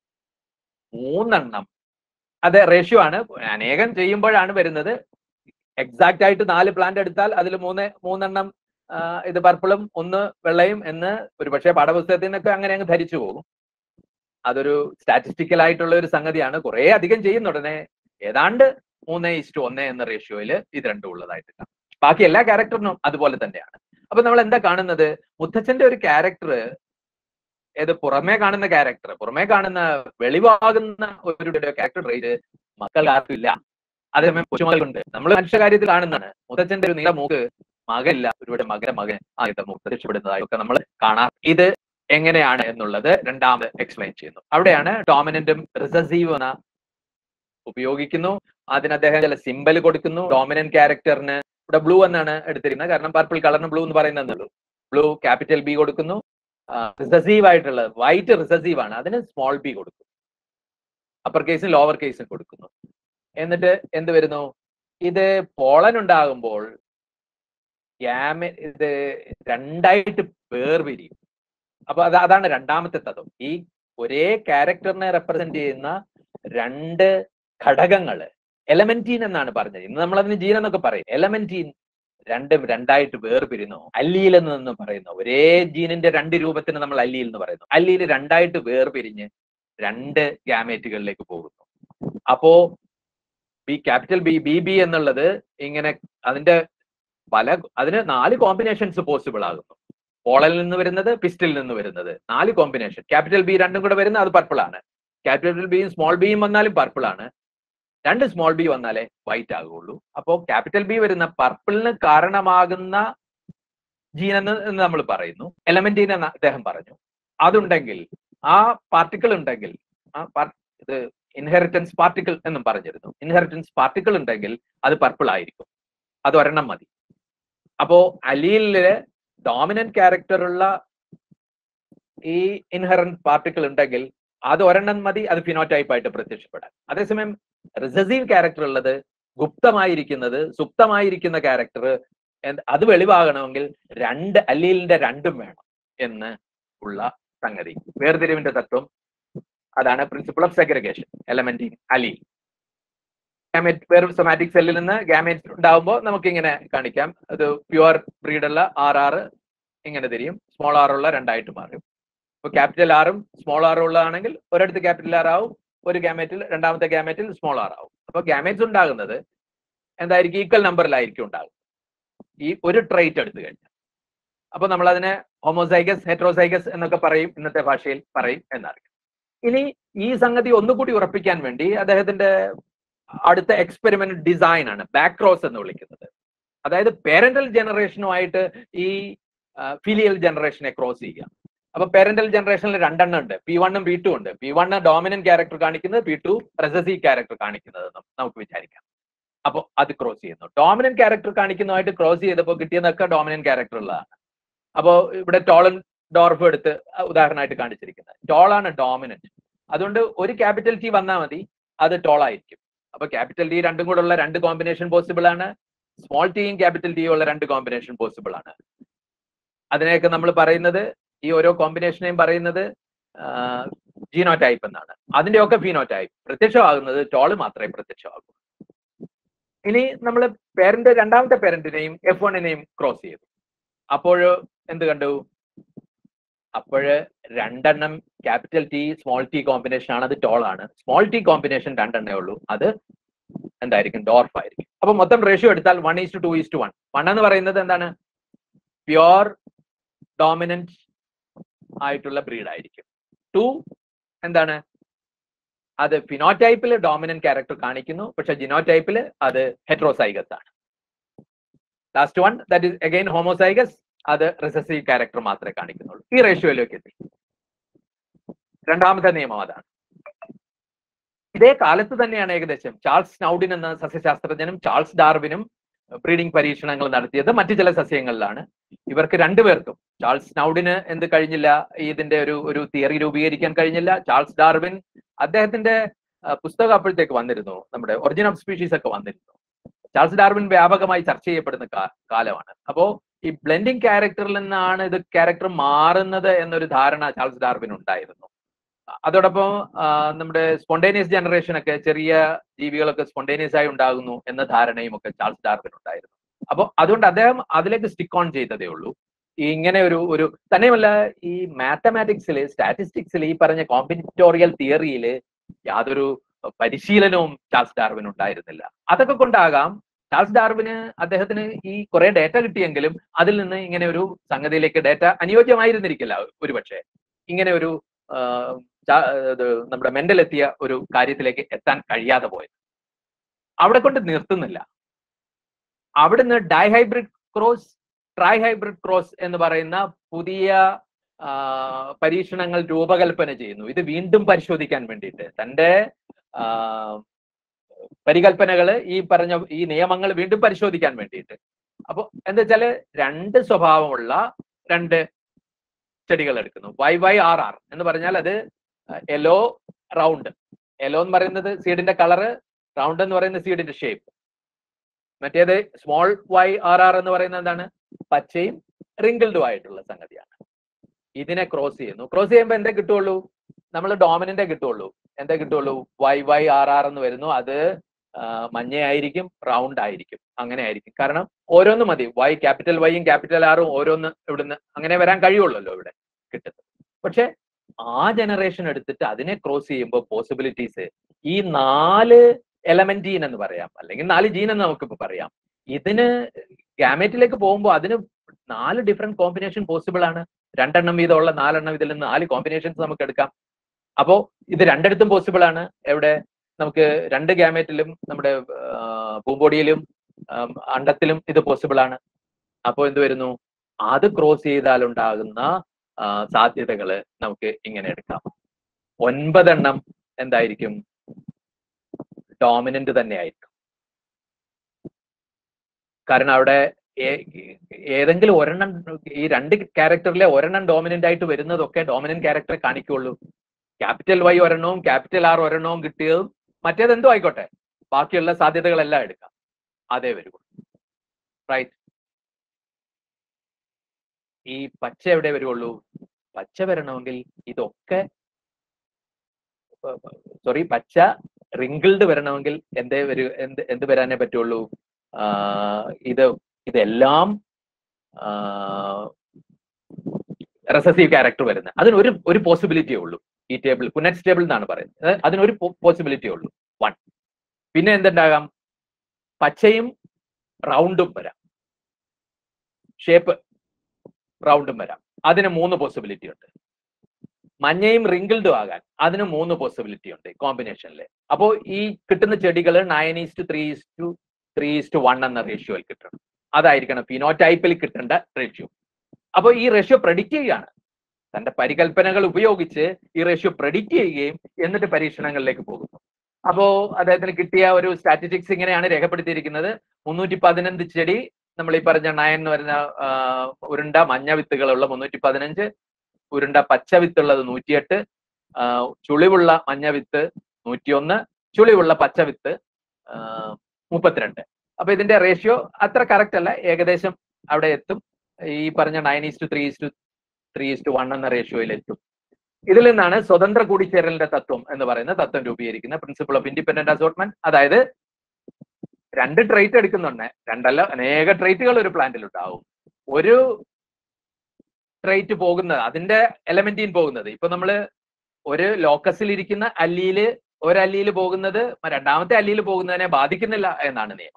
മൂന്നെണ്ണം അതെ റേഷ്യോ ആണ് അനേകം ചെയ്യുമ്പോഴാണ് വരുന്നത് എക്സാക്ട് ആയിട്ട് നാല് പ്ലാന്റ് എടുത്താൽ അതിൽ മൂന്ന് മൂന്നെണ്ണം ആ, ഇത് പർപ്പിളും ഒന്ന് വെള്ളയും എന്ന് ഒരു പക്ഷേ പാഠപുസ്തകത്തിൽ നിന്നൊക്കെ അങ്ങനെ അങ്ങ് ധരിച്ചു പോകും അതൊരു സ്റ്റാറ്റിസ്റ്റിക്കൽ ആയിട്ടുള്ള ഒരു സംഗതിയാണ് കുറെ അധികം ചെയ്യുന്ന ഉടനെ ഏതാണ്ട് മൂന്ന് ഇസ്റ്റു ഒന്ന് എന്ന റേഷ്യോയിൽ ഇത് രണ്ടും ഉള്ളതായിട്ട് കാണാം ബാക്കി എല്ലാ ക്യാരക്ടറിനും അതുപോലെ തന്നെയാണ് അപ്പൊ നമ്മൾ എന്താ കാണുന്നത് മുത്തച്ഛന്റെ ഒരു ക്യാരക്ടർ ഏത് പുറമേ കാണുന്ന ക്യാരക്ടർ പുറമേ കാണുന്ന വെളിവാകുന്ന ഒരു ക്യാരക്ടർ ട്രേറ്റ് മക്കൾ ആർക്കും ഇല്ല അതേസമയം കൊച്ചുമകളുണ്ട് നമ്മൾ മനുഷ്യ കാര്യത്തിൽ കാണുന്നതാണ് മുത്തച്ഛന്റെ ഒരു നീല മൂക്ക് മകനില്ല ഒരുപാട് മകന മകൻ ആദ്യത്തെ മൂക്ക് രക്ഷപ്പെടുന്നതായൊക്കെ നമ്മൾ കാണാം ഇത് എങ്ങനെയാണ് എന്നുള്ളത് രണ്ടാമത് എക്സ്പ്ലെയിൻ ചെയ്യുന്നു അവിടെയാണ് ഡോമിനന്റും റിസസീവ് എന്ന ഉപയോഗിക്കുന്നു അതിന് അദ്ദേഹം ചില സിമ്പൽ കൊടുക്കുന്നു ഡോമിനന്റ് ക്യാരക്ടറിന് ഇവിടെ ബ്ലൂ എന്നാണ് എടുത്തിരിക്കുന്നത് കാരണം പർപ്പിൾ കളറിന് ബ്ലൂ എന്ന് പറയുന്നതേ ബ്ലൂ ക്യാപിറ്റൽ ബി കൊടുക്കുന്നു റിസസീവ് ആയിട്ടുള്ളത് വൈറ്റ് റിസസീവ് ആണ് അതിന് സ്മോൾ ബി കൊടുക്കും അപ്പർ കേസും ലോവർ കേസും കൊടുക്കുന്നു എന്നിട്ട് എന്ത് വരുന്നു ഇത് പോളൻ ഉണ്ടാകുമ്പോൾ ഗ്യാമ ഇത് രണ്ടായിട്ട് വേർപിരിയും അപ്പൊ അത് അതാണ് രണ്ടാമത്തെ തത്വം ഈ ഒരേ ക്യാരക്ടറിനെ റെപ്രസെന്റ് ചെയ്യുന്ന രണ്ട് ഘടകങ്ങള് എലമെന്റീൻ എന്നാണ് പറഞ്ഞത് ഇന്ന് നമ്മൾ അതിന് ജീൻ എന്നൊക്കെ പറയും എലമെന്റീൻ രണ്ടും രണ്ടായിട്ട് വേർപിരിയുന്നു അല്ലീൽ എന്ന് നിന്ന് പറയുന്നു ഒരേ ജീനിന്റെ രണ്ട് രൂപത്തിന് നമ്മൾ അല്ലീൽ എന്ന് പറയുന്നു അല്ലീൽ രണ്ടായിട്ട് വേർപിരിഞ്ഞ് രണ്ട് ഗ്യാമേറ്റുകളിലേക്ക് പോകുന്നു അപ്പോ B capital B B B എന്നുള്ളത് ഇങ്ങനെ അതിന്റെ പല അതിന് നാല് കോമ്പിനേഷൻസ് പോസിബിൾ ആകുന്നു പോളൽ നിന്ന് വരുന്നത് പിസ്റ്റിൽ നിന്ന് വരുന്നത് നാല് കോമ്പിനേഷൻ ക്യാപിറ്റൽ ബി രണ്ടും കൂടെ വരുന്നത് അത് പർപ്പിൾ ആണ് ക്യാപിറ്റൽ ബിയും സ്മോൾ ബിയും വന്നാലും പർപ്പിൾ ആണ് രണ്ട് സ്മോൾ ബി വന്നാലേ വൈറ്റ് ആകുള്ളൂ അപ്പോ ക്യാപിറ്റൽ ബി വരുന്ന പർപ്പിളിന് കാരണമാകുന്ന ജീൻ എന്ന് എന്ന് നമ്മൾ പറയുന്നു എലമെന്റീൻ എന്ന് അദ്ദേഹം പറഞ്ഞു അതുണ്ടെങ്കിൽ ആ പാർട്ടിക്കിൾ ഉണ്ടെങ്കിൽ ആ par- ഇത് ഇൻഹെറിറ്റൻസ് പാർട്ടിക്കിൾ എന്നും പറഞ്ഞിരുന്നു ഇൻഹെറിറ്റൻസ് പാർട്ടിക്കിൾ ഉണ്ടെങ്കിൽ അത് പർപ്പിൾ ആയിരിക്കും അത് ഒരെണ്ണം മതി അപ്പോ അലീലില് ഡോമിനന്റ് ക്യാരക്ടർ ഉള്ള ഈ ഇൻഹറന്റ് പാർട്ടിക്കിൾ ഉണ്ടെങ്കിൽ അത് ഒരെണ്ണം മതി അത് ഫിനോടൈപ്പ് ആയിട്ട് പ്രത്യക്ഷപ്പെടാൻ അതേസമയം റിസസീവ് ക്യാരക്ടർ ഉള്ളത് ഗുപ്തമായിരിക്കുന്നത് സുപ്തമായിരിക്കുന്ന ക്യാരക്ടർ അത് വെളിവാകണമെങ്കിൽ രണ്ട് അല്ലീലിന്റെ രണ്ടും വേണം എന്ന് ഉള്ള സംഗതി വേർതിരിവിന്റെ തത്വം അതാണ് principle of segregation element in allele gamete വേറെ സൊമാറ്റിക് സെല്ലിൽ നിന്ന് ഗാമേറ്റ് ഉണ്ടാവുമ്പോൾ നമുക്ക് ഇങ്ങനെ കാണിക്കാം അത് പ്യുവർ ബ്രീഡുള്ള ആർ ആറ് ഇങ്ങനെ തിരിയും സ്മോൾ ആർ ഉള്ള രണ്ടായിട്ട് മാറും ഇപ്പൊ ക്യാപിറ്റൽ ആറും സ്മോൾ ആറും ഉള്ളതാണെങ്കിൽ ഒരിടത്ത് ക്യാപിറ്റൽ ആർ ആവും ഒരു ഗാമേറ്റിൽ രണ്ടാമത്തെ ഗാമേറ്റിൽ സ്മോൾ ആർ ആവും അപ്പൊ ഗാമേറ്റ്സ് ഉണ്ടാകുന്നത് എന്തായിരിക്കും ഈക്വൽ നമ്പറിലായിരിക്കും ഉണ്ടാകുന്നത് ഈ ഒരു ട്രൈറ്റ് എടുത്തു കഴിഞ്ഞാൽ അപ്പൊ നമ്മൾ അതിനെ ഹോമോസൈഗസ് ഹെട്രോസൈഗസ് എന്നൊക്കെ പറയും ഇന്നത്തെ ഭാഷയിൽ പറയും എന്നറിയാം ഇനി ഈ സംഗതി ഒന്നുകൂടി ഉറപ്പിക്കാൻ വേണ്ടി അദ്ദേഹത്തിന്റെ അടുത്ത എക്സ്പെരിമെന്റ് ഡിസൈൻ ആണ് ബാക്ക്രോസ് എന്ന് വിളിക്കുന്നത് അതായത് പേരന്റൽ ജനറേഷനുമായിട്ട് ഈ ഫിലിയൽ ജനറേഷനെ ക്രോസ് ചെയ്യുക അപ്പൊ പേരന്റൽ ജനറേഷനിൽ രണ്ടെണ്ണം ഉണ്ട് പി വണ്ണും പി ടു ഉണ്ട് പി വണ് ഡോമിനന്റ് ക്യാരക്ടർ കാണിക്കുന്നത് പി ടു റെസസീവ് ക്യാരക്ടർ കാണിക്കുന്നത് നം- നമുക്ക് വിചാരിക്കാം അപ്പൊ അത് ക്രോസ് ചെയ്യുന്നു ഡോമിനന്റ് ക്യാരക്ടർ കാണിക്കുന്നതായിട്ട് ക്രോസ് ചെയ്തപ്പോൾ കിട്ടിയതൊക്കെ ഡോമിനന്റ് ക്യാരക്ടർ ഉള്ളതാണ് അപ്പോ ഇവിടെ ടോളൻ ഡോർഫ് എടുത്ത് ഉദാഹരണമായിട്ട് കാണിച്ചിരിക്കുന്നത് ടോളാണ് ഡോമിനന്റ് അതുകൊണ്ട് ഒരു ക്യാപിറ്റൽ ടി വന്നാൽ മതി അത് ടോൾ ആയിരിക്കും അപ്പൊ ക്യാപിറ്റൽ ടി രണ്ടും കൂടെ ഉള്ള രണ്ട് കോമ്പിനേഷൻ പോസിബിൾ ആണ് സ്മോൾ ടിയും ക്യാപിറ്റൽ ടിയും ഉള്ള രണ്ട് കോമ്പിനേഷൻ പോസിബിൾ ആണ് അതിനെയൊക്കെ നമ്മൾ പറയുന്നത് ഈ ഓരോ കോമ്പിനേഷനെയും പറയുന്നത് ജീനോ ടൈപ്പ് എന്നാണ് അതിന്റെയൊക്കെ ഫീനോ ടൈപ്പ് പ്രത്യക്ഷമാകുന്നത് ടോള് മാത്രമേ പ്രത്യക്ഷമാകൂ ഇനി നമ്മൾ പേരന്റ് രണ്ടാമത്തെ പേരന്റിനെയും എഫ് വണ്ണിനെയും ക്രോസ് ചെയ്തു അപ്പോൾ എന്ത് കണ്ടു അപ്പോഴ് രണ്ടെണ്ണം capital T small T combination ആണ് അത് ടോൾ ആണ് സ്മോൾ ടി കോമ്പിനേഷൻ രണ്ടെണ്ണേ ഉള്ളൂ അത് എന്തായിരിക്കും ഡോർഫ് ആയിരിക്കും അപ്പൊ മൊത്തം റേഷ്യോ എടുത്താൽ one is to two is to one one എന്ന് പറയുന്നത് എന്താണ് പ്യോർ ഡോമിനന്റ് ആയിട്ടുള്ള ബ്രീഡ് ആയിരിക്കും ടു എന്താണ് അത് ഫിനോടൈപ്പിൽ ഡോമിനന്റ് ക്യാരക്ടർ കാണിക്കുന്നു പക്ഷെ ജിനോടൈപ്പിൽ അത് ഹെട്രോസൈഗസ് ആണ് last one that is again homozygous അത് റിസസീവ് ക്യാരക്ടർ മാത്രമേ കാണിക്കുന്നുള്ളൂ ഈ റേഷ്യോയിലേക്ക് എത്തി രണ്ടാമത്തെ നിയമം അതാണ് ഇതേ കാലത്ത് തന്നെയാണ് ഏകദേശം ചാൾസ് സ്നൗഡിൻ എന്ന സസ്യശാസ്ത്രജ്ഞനും ചാൾസ് ഡാർവിനും ബ്രീഡിംഗ് പരീക്ഷണങ്ങൾ നടത്തിയത് മറ്റു ചില സസ്യങ്ങളിലാണ് ഇവർക്ക് രണ്ടുപേർക്കും ചാൾസ് സ്നൗഡിന് എന്ത് കഴിഞ്ഞില്ല ഇതിന്റെ ഒരു ഒരു തിയറി രൂപീകരിക്കാൻ കഴിഞ്ഞില്ല ചാൾസ് ഡാർവിൻ അദ്ദേഹത്തിന്റെ ആ, പുസ്തകം അപ്പോഴത്തേക്ക് വന്നിരുന്നു നമ്മുടെ ഒറിജിൻ ഓഫ് സ്പീഷീസ് ഒക്കെ വന്നിരുന്നു ചാൾസ് ഡാർവിൻ വ്യാപകമായി ചർച്ച ചെയ്യപ്പെടുന്ന കാ- കാലമാണ് അപ്പോ ഈ ബ്ലെൻഡിങ് ക്യാരക്ടറിൽ നിന്നാണ് ഇത് ക്യാരക്ടർ മാറുന്നത് എന്നൊരു ധാരണ ചാൾസ് ഡാർവിൻ ഉണ്ടായിരുന്നു അതോടൊപ്പം ആ, നമ്മുടെ സ്പോണ്ടേനിയസ് ജനറേഷൻ ഒക്കെ ചെറിയ ജീവികളൊക്കെ സ്പോണ്ടേനിയസ് ആയി ഉണ്ടാകുന്നു എന്ന ധാരണയും ഒക്കെ ചാൾസ് ഡാർവിൻ ഉണ്ടായിരുന്നു അപ്പോൾ അതുകൊണ്ട് അദ്ദേഹം അതിലേക്ക് സ്റ്റിക്ക് ഓൺ ചെയ്തതേ ഉള്ളൂ ഈ ഇങ്ങനെ ഒരു ഒരു തന്നെയുമല്ല ഈ മാത്തമാറ്റിക്സിൽ സ്റ്റാറ്റിസ്റ്റിക്സിൽ ഈ പറഞ്ഞ കോമ്പിനിറ്റോറിയൽ തിയറിയിൽ യാതൊരു പരിശീലനവും ചാൾസ് ഡാർവിൻ ഉണ്ടായിരുന്നില്ല അതൊക്കെ കൊണ്ടാകാം ചാൾസ് ഡാർവിന് അദ്ദേഹത്തിന് ഈ കുറെ ഡേറ്റ കിട്ടിയെങ്കിലും അതിൽ നിന്ന് ഇങ്ങനെ ഒരു സംഗതിയിലേക്ക് ഡേറ്റ അനുയോജ്യമായിരുന്നിരിക്കില്ല ഒരുപക്ഷെ ഇങ്ങനെ ഒരു ആ, ചാ- ഇത് നമ്മുടെ മെന്റൽ എത്തിയ ഒരു കാര്യത്തിലേക്ക് എത്താൻ കഴിയാതെ പോയത് അവിടെ കൊണ്ട് നിർത്തുന്നില്ല അവിടുന്ന് dihybrid cross trihybrid cross എന്ന് പറയുന്ന പുതിയ ആ, പരീക്ഷണങ്ങൾ രൂപകൽപ്പന ചെയ്യുന്നു ഇത് വീണ്ടും പരിശോധിക്കാൻ വേണ്ടിയിട്ട് തന്റെ ആ, പരികൽപ്പനകള് ഈ പറഞ്ഞ ഈ നിയമങ്ങൾ വീണ്ടും പരിശോധിക്കാൻ വേണ്ടിയിട്ട് അപ്പൊ എന്താ വെച്ചാല് രണ്ട് സ്വഭാവമുള്ള രണ്ട് ചെടികൾ എടുക്കുന്നു വൈ വൈ ആർ ആർ എന്ന് പറഞ്ഞാൽ അത് യെല്ലോ റൗണ്ട് യെല്ലോ എന്ന് പറയുന്നത് സീഡിന്റെ കളറ് റൗണ്ട് എന്ന് പറയുന്നത് സീഡിന്റെ ഷേപ്പ് മറ്റേത് സ്മോൾ വൈ ആർ ആർ എന്ന് പറയുന്നത് എന്താണ് പച്ചയും റിങ്കിൾഡും ആയിട്ടുള്ള സംഗതിയാണ് ഇതിനെ ക്രോസ് ചെയ്യുന്നു ക്രോസ് ചെയ്യുമ്പോൾ എന്താ കിട്ടുള്ളൂ നമ്മൾ ഡോമിനന്റെ കിട്ടുള്ളൂ എന്താ കിട്ടുള്ളൂ വൈ വൈ ആർ ആർ എന്ന് വരുന്നു അത് ആ, മഞ്ഞയായിരിക്കും റൗണ്ട് ആയിരിക്കും അങ്ങനെ ആയിരിക്കും കാരണം ഓരോന്ന് മതി വൈ ക്യാപിറ്റൽ വൈയും ക്യാപിറ്റൽ ആറും ഓരോന്ന് ഇവിടുന്ന് അങ്ങനെ വരാൻ കഴിയുള്ളല്ലോ ഇവിടെ കിട്ടുന്നത് പക്ഷെ ആ ജനറേഷൻ എടുത്തിട്ട് അതിനെ ക്രോസ് ചെയ്യുമ്പോൾ പോസിബിലിറ്റീസ് ഈ നാല് എലമെന്റ് ജീൻ എന്ന് പറയാം അല്ലെങ്കിൽ നാല് ജീൻ എന്ന് നമുക്കിപ്പോ പറയാം ഇതിന് ഗാമേറ്റിലേക്ക് പോകുമ്പോൾ അതിന് നാല് ഡിഫറെന്റ് കോമ്പിനേഷൻ പോസിബിൾ ആണ് രണ്ടെണ്ണം വീതമുള്ള നാലെണ്ണം ഇതിൽ നിന്ന് നാല് കോമ്പിനേഷൻസ് നമുക്ക് എടുക്കാം അപ്പോ ഇത് രണ്ടിടത്തും പോസിബിൾ ആണ് എവിടെ നമുക്ക് രണ്ട് ഗ്യാമേറ്റിലും നമ്മുടെ പൂമ്പൊടിയിലും ആം, അണ്ടത്തിലും ഇത് പോസിബിൾ ആണ് അപ്പോ എന്ത് വരുന്നു അത് ക്രോസ് ചെയ്താൽ ഉണ്ടാകുന്ന ആ, സാധ്യതകള് നമുക്ക് ഇങ്ങനെ എടുക്കാം ഒൻപതെണ്ണം എന്തായിരിക്കും ഡോമിനന്റ് തന്നെ ആയിരിക്കും കാരണം അവിടെ ഏ- ഏതെങ്കിലും ഒരെണ്ണം ഈ രണ്ട് ക്യാരക്ടറിലെ ഒരെണ്ണം ഡോമിനന്റ് ആയിട്ട് വരുന്നതൊക്കെ ഡോമിനന്റ് ക്യാരക്ടറെ കാണിക്കുള്ളൂ ക്യാപിറ്റൽ വൈ ഒരെണ്ണവും ക്യാപിറ്റൽ ആർ ഒരെണ്ണവും കിട്ടിയതും മറ്റേത് എന്തോ ആയിക്കോട്ടെ ബാക്കിയുള്ള സാധ്യതകളെല്ലാം എടുക്കാം അതേ വരുള്ളൂ റൈറ്റ് ഈ പച്ച എവിടെ വരുള്ളൂ പച്ച വരണമെങ്കിൽ ഇതൊക്കെ സോറി പച്ച റിങ്കിൾഡ് വരണമെങ്കിൽ എന്തേ വരൂ എന്ത് എന്ത് വരാനേ പറ്റുള്ളൂ ആ, ഇത് ഇതെല്ലാം റെസസീവ് ക്യാരക്ടർ വരുന്നത് അതിന് ഒരു ഒരു പോസിബിലിറ്റിയേ ഉള്ളൂ ഈ ടേബിൾ പുനറ്റ് ടേബിൾ എന്നാണ് പറയുന്നത് അത് അതിനൊരു പോസിബിലിറ്റി ഉള്ളൂ വൺ പിന്നെ എന്തുണ്ടാകാം പച്ചയും റൗണ്ടും വരാം ഷേപ്പ് റൗണ്ടും വരാം അതിന് മൂന്ന് പോസിബിലിറ്റി ഉണ്ട് മഞ്ഞയും റിങ്കിൾഡും ആകാൻ അതിന് മൂന്ന് പോസിബിലിറ്റി ഉണ്ട് കോമ്പിനേഷനിൽ അപ്പോൾ ഈ കിട്ടുന്ന ചെടികൾ nine is to three is to three is to one എന്ന റേഷ്യോയിൽ കിട്ടണം അതായിരിക്കണം ഫിനോടൈപ്പിൽ കിട്ടേണ്ട റേഷ്യോ അപ്പോൾ ഈ റേഷ്യോ പ്രഡിക്റ്റ് ചെയ്യുകയാണ് തന്റെ പരികൽപ്പനകൾ ഉപയോഗിച്ച് ഈ റേഷ്യോ പ്രഡിക്റ്റ് ചെയ്യുകയും എന്നിട്ട് പരീക്ഷണങ്ങളിലേക്ക് പോകുന്നു അപ്പോ അദ്ദേഹത്തിന് കിട്ടിയ ഒരു സ്റ്റാറ്റിസ്റ്റിക്സ് ഇങ്ങനെയാണ് രേഖപ്പെടുത്തിയിരിക്കുന്നത് മുന്നൂറ്റി പതിനഞ്ച് ചെടി നമ്മൾ ഈ പറഞ്ഞ നയൻ എന്ന് പറഞ്ഞ ആ, ഉരുണ്ട മഞ്ഞ വിത്തുകളുള്ള മുന്നൂറ്റി പതിനഞ്ച് ഉരുണ്ട പച്ച വിത്തുള്ളത് നൂറ്റിയെട്ട് ആ, ചുളിവുള്ള മഞ്ഞ വിത്ത് നൂറ്റിയൊന്ന് ചുളിവുള്ള പച്ച വിത്ത് ആ, മുപ്പത്തിരണ്ട് അപ്പൊ ഇതിന്റെ റേഷ്യോ അത്ര കറക്റ്റ് അല്ല ഏകദേശം അവിടെ എത്തും ഈ പറഞ്ഞ nine is to three is to three is to one എന്ന റേഷ്യോയിൽ എത്തും ഇതിൽ നിന്നാണ് സ്വതന്ത്ര കൂടിച്ചേരലിന്റെ തത്വം എന്ന് പറയുന്ന തത്വം രൂപീകരിക്കുന്ന പ്രിൻസിപ്പിൾ ഓഫ് ഇൻഡിപെൻഡന്റ് അസോർട്ട്മെന്റ് അതായത് രണ്ട് ട്രേറ്റ് എടുക്കുന്നുണ്ട് രണ്ടല്ല അനേക ട്രേറ്റുകൾ ഒരു പ്ലാന്റിൽ ഉണ്ടാവും ഒരു ട്രേറ്റ് പോകുന്നത് അതിന്റെ എലമെന്റിൻ പോകുന്നത് ഇപ്പൊ നമ്മള് ഒരു ലോക്കസിൽ ഇരിക്കുന്ന അല്ലിയില് ഒരു അല്ലിയിൽ പോകുന്നത് രണ്ടാമത്തെ അല്ലിയിൽ പോകുന്നതിനെ ബാധിക്കുന്നില്ല എന്നാണ് നിയമം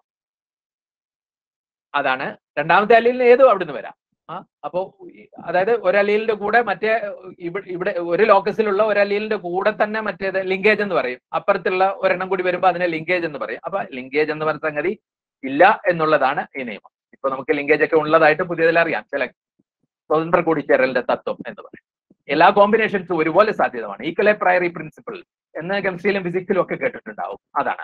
അതാണ് രണ്ടാമത്തെ അല്ലിയിൽ ഏതും അവിടുന്ന് വരാം ആ അപ്പോ ഈ- അതായത് ഒരു അല്ലിയിലിന്റെ കൂടെ മറ്റേ ഇവിടെ ഇവിടെ ഒരു ലോക്കസിലുള്ള ഒരു അല്ലിയിലിന്റെ കൂടെ തന്നെ മറ്റേത് ലിങ്കേജ് എന്ന് പറയും അപ്പുറത്തുള്ള ഒരെണ്ണം കൂടി വരുമ്പോൾ അതിനെ ലിങ്കേജ് എന്ന് പറയും അപ്പൊ ലിങ്കേജ് എന്ന് പറഞ്ഞ സംഗതി ഇല്ല എന്നുള്ളതാണ് ഈ നിയമം ഇപ്പൊ നമുക്ക് ലിങ്കേജ് ഒക്കെ ഉള്ളതായിട്ട് പുതിയതിൽ അറിയാം ചില സ്വതന്ത്ര കൂടിച്ചേരലിന്റെ തത്വം എന്ന് പറയും എല്ലാ കോമ്പിനേഷൻസും ഒരുപോലെ സാധ്യതമാണ് ഈക്വലെ പ്രയറി പ്രിൻസിപ്പിൾ എന്ന് കെമിസ്ട്രിയിലും ഫിസിക്സിലും ഒക്കെ കേട്ടിട്ടുണ്ടാവും അതാണ്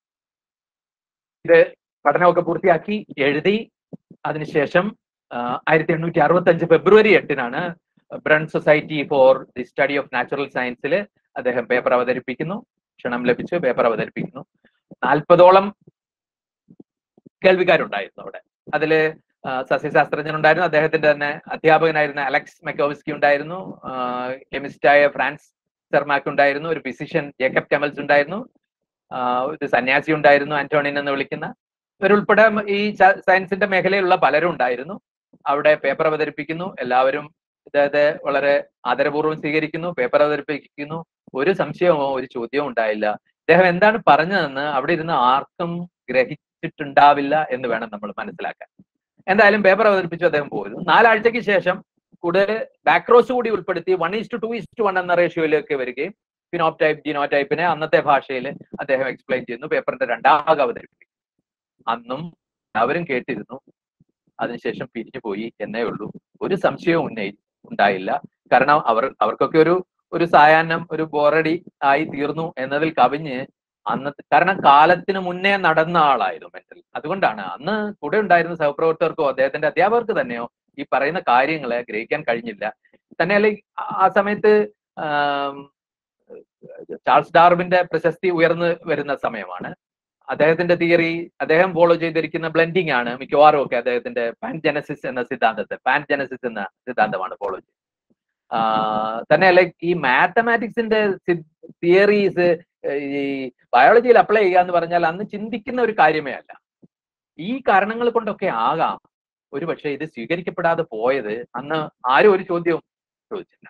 ഇത് പഠനമൊക്കെ പൂർത്തിയാക്കി എഴുതി അതിനുശേഷം ആയിരത്തി എണ്ണൂറ്റി അറുപത്തി അഞ്ച് ഫെബ്രുവരി എട്ടിനാണ് Brunn society for the study of natural സയൻസിൽ അദ്ദേഹം പേപ്പർ അവതരിപ്പിക്കുന്നു ക്ഷണം ലഭിച്ചു പേപ്പർ അവതരിപ്പിക്കുന്നു നാൽപ്പതോളം കേൾവിക്കാരുണ്ടായിരുന്നു അവിടെ അതില് ആ, സസ്യശാസ്ത്രജ്ഞൻ ഉണ്ടായിരുന്നു അദ്ദേഹത്തിന്റെ തന്നെ അധ്യാപകനായിരുന്ന അലക്സ് മെക്കോവിസ്കി ഉണ്ടായിരുന്നു കെമിസ്റ്റായ ഫ്രാൻസ് സെർമാക്ക് ഉണ്ടായിരുന്നു ഒരു ഫിസിഷ്യൻ ജേക്കബ് ടെമൽസ് ഉണ്ടായിരുന്നു ആ, ഒരു സന്യാസി ഉണ്ടായിരുന്നു ആന്റോണിൻ എന്ന് വിളിക്കുന്ന ഇവരുൾപ്പെടെ ഈ സ- സയൻസിന്റെ മേഖലയിലുള്ള പലരും ഉണ്ടായിരുന്നു അവിടെ പേപ്പർ അവതരിപ്പിക്കുന്നു എല്ലാവരും ഇദ്ദേഹത്തെ വളരെ ആദരപൂർവ്വം സ്വീകരിക്കുന്നു പേപ്പർ അവതരിപ്പിക്കുന്നു ഒരു സംശയമോ ഒരു ചോദ്യവും ഉണ്ടായില്ല ഇദ്ദേഹം എന്താണ് പറഞ്ഞതെന്ന് അവിടെ ഇരുന്ന് ആർക്കും ഗ്രഹിച്ചിട്ടുണ്ടാവില്ല എന്ന് വേണം നമ്മൾ മനസ്സിലാക്കാൻ എന്തായാലും പേപ്പർ അവതരിപ്പിച്ചു അദ്ദേഹം പോയിരുന്നു നാലാഴ്ചയ്ക്ക് ശേഷം കൂടുതൽ ബാക്ക്രോസ് കൂടി ഉൾപ്പെടുത്തി one is to two is to one എന്ന റേഷ്യോയിലേക്ക് വരികയും ഫിനോടൈപ്പ് ജിനോടൈപ്പിനെ അന്നത്തെ ഭാഷയിൽ അദ്ദേഹം എക്സ്പ്ലെയിൻ ചെയ്യുന്നു പേപ്പറിന്റെ രണ്ടാം ഭാഗം അവതരിപ്പിക്കും അന്നും എല്ലാവരും കേട്ടിരുന്നു അതിനുശേഷം പിരിഞ്ഞു പോയി എന്നേ ഉള്ളൂ ഒരു സംശയവും ഉന്നയി ഉണ്ടായില്ല കാരണം അവർ അവർക്കൊക്കെ ഒരു ഒരു സായാഹ്നം ഒരു ബോറടി ആയി തീർന്നു എന്നതിൽ കവിഞ്ഞ് അന്നത്തെ കാരണം കാലത്തിന് മുന്നേ നടന്ന ആളായിരുന്നു മെന്റൽ അതുകൊണ്ടാണ് അന്ന് കൂടെ ഉണ്ടായിരുന്ന സഹപ്രവർത്തകർക്കോ അദ്ദേഹത്തിന്റെ അധ്യാപകർക്ക് തന്നെയോ ഈ പറയുന്ന കാര്യങ്ങളെ ഗ്രഹിക്കാൻ കഴിഞ്ഞില്ല തന്നെയല്ല ഈ ആ- ആ സമയത്ത് ആം, ചാൾസ് ഡാർവിന്റെ പ്രശസ്തി ഉയർന്നു വരുന്ന സമയമാണ് അദ്ദേഹത്തിന്റെ തിയറി അദ്ദേഹം ഫോളോ ചെയ്തിരിക്കുന്ന ബ്ലെൻഡിങ് ആണ് മിക്കവാറും ഒക്കെ അദ്ദേഹത്തിന്റെ പാൻ ജനസിസ് എന്ന സിദ്ധാന്തത്തെ പാൻ ജനസിസ് എന്ന സിദ്ധാന്തമാണ് ഫോളോ ചെയ്തത് ആഹ് തന്നെയല്ല ഈ മാത്തമാറ്റിക്സിന്റെ തിയറീസ് ഈ ബയോളജിയിൽ അപ്ലൈ ചെയ്യുക എന്ന് പറഞ്ഞാൽ അന്ന് ചിന്തിക്കുന്ന ഒരു കാര്യമേ അല്ല ഈ കാരണങ്ങൾ കൊണ്ടൊക്കെ ആകാം ഒരു പക്ഷേ ഇത് സ്വീകരിക്കപ്പെടാതെ പോയത് അന്ന് ആരും ഒരു ചോദ്യവും ചോദിച്ചില്ല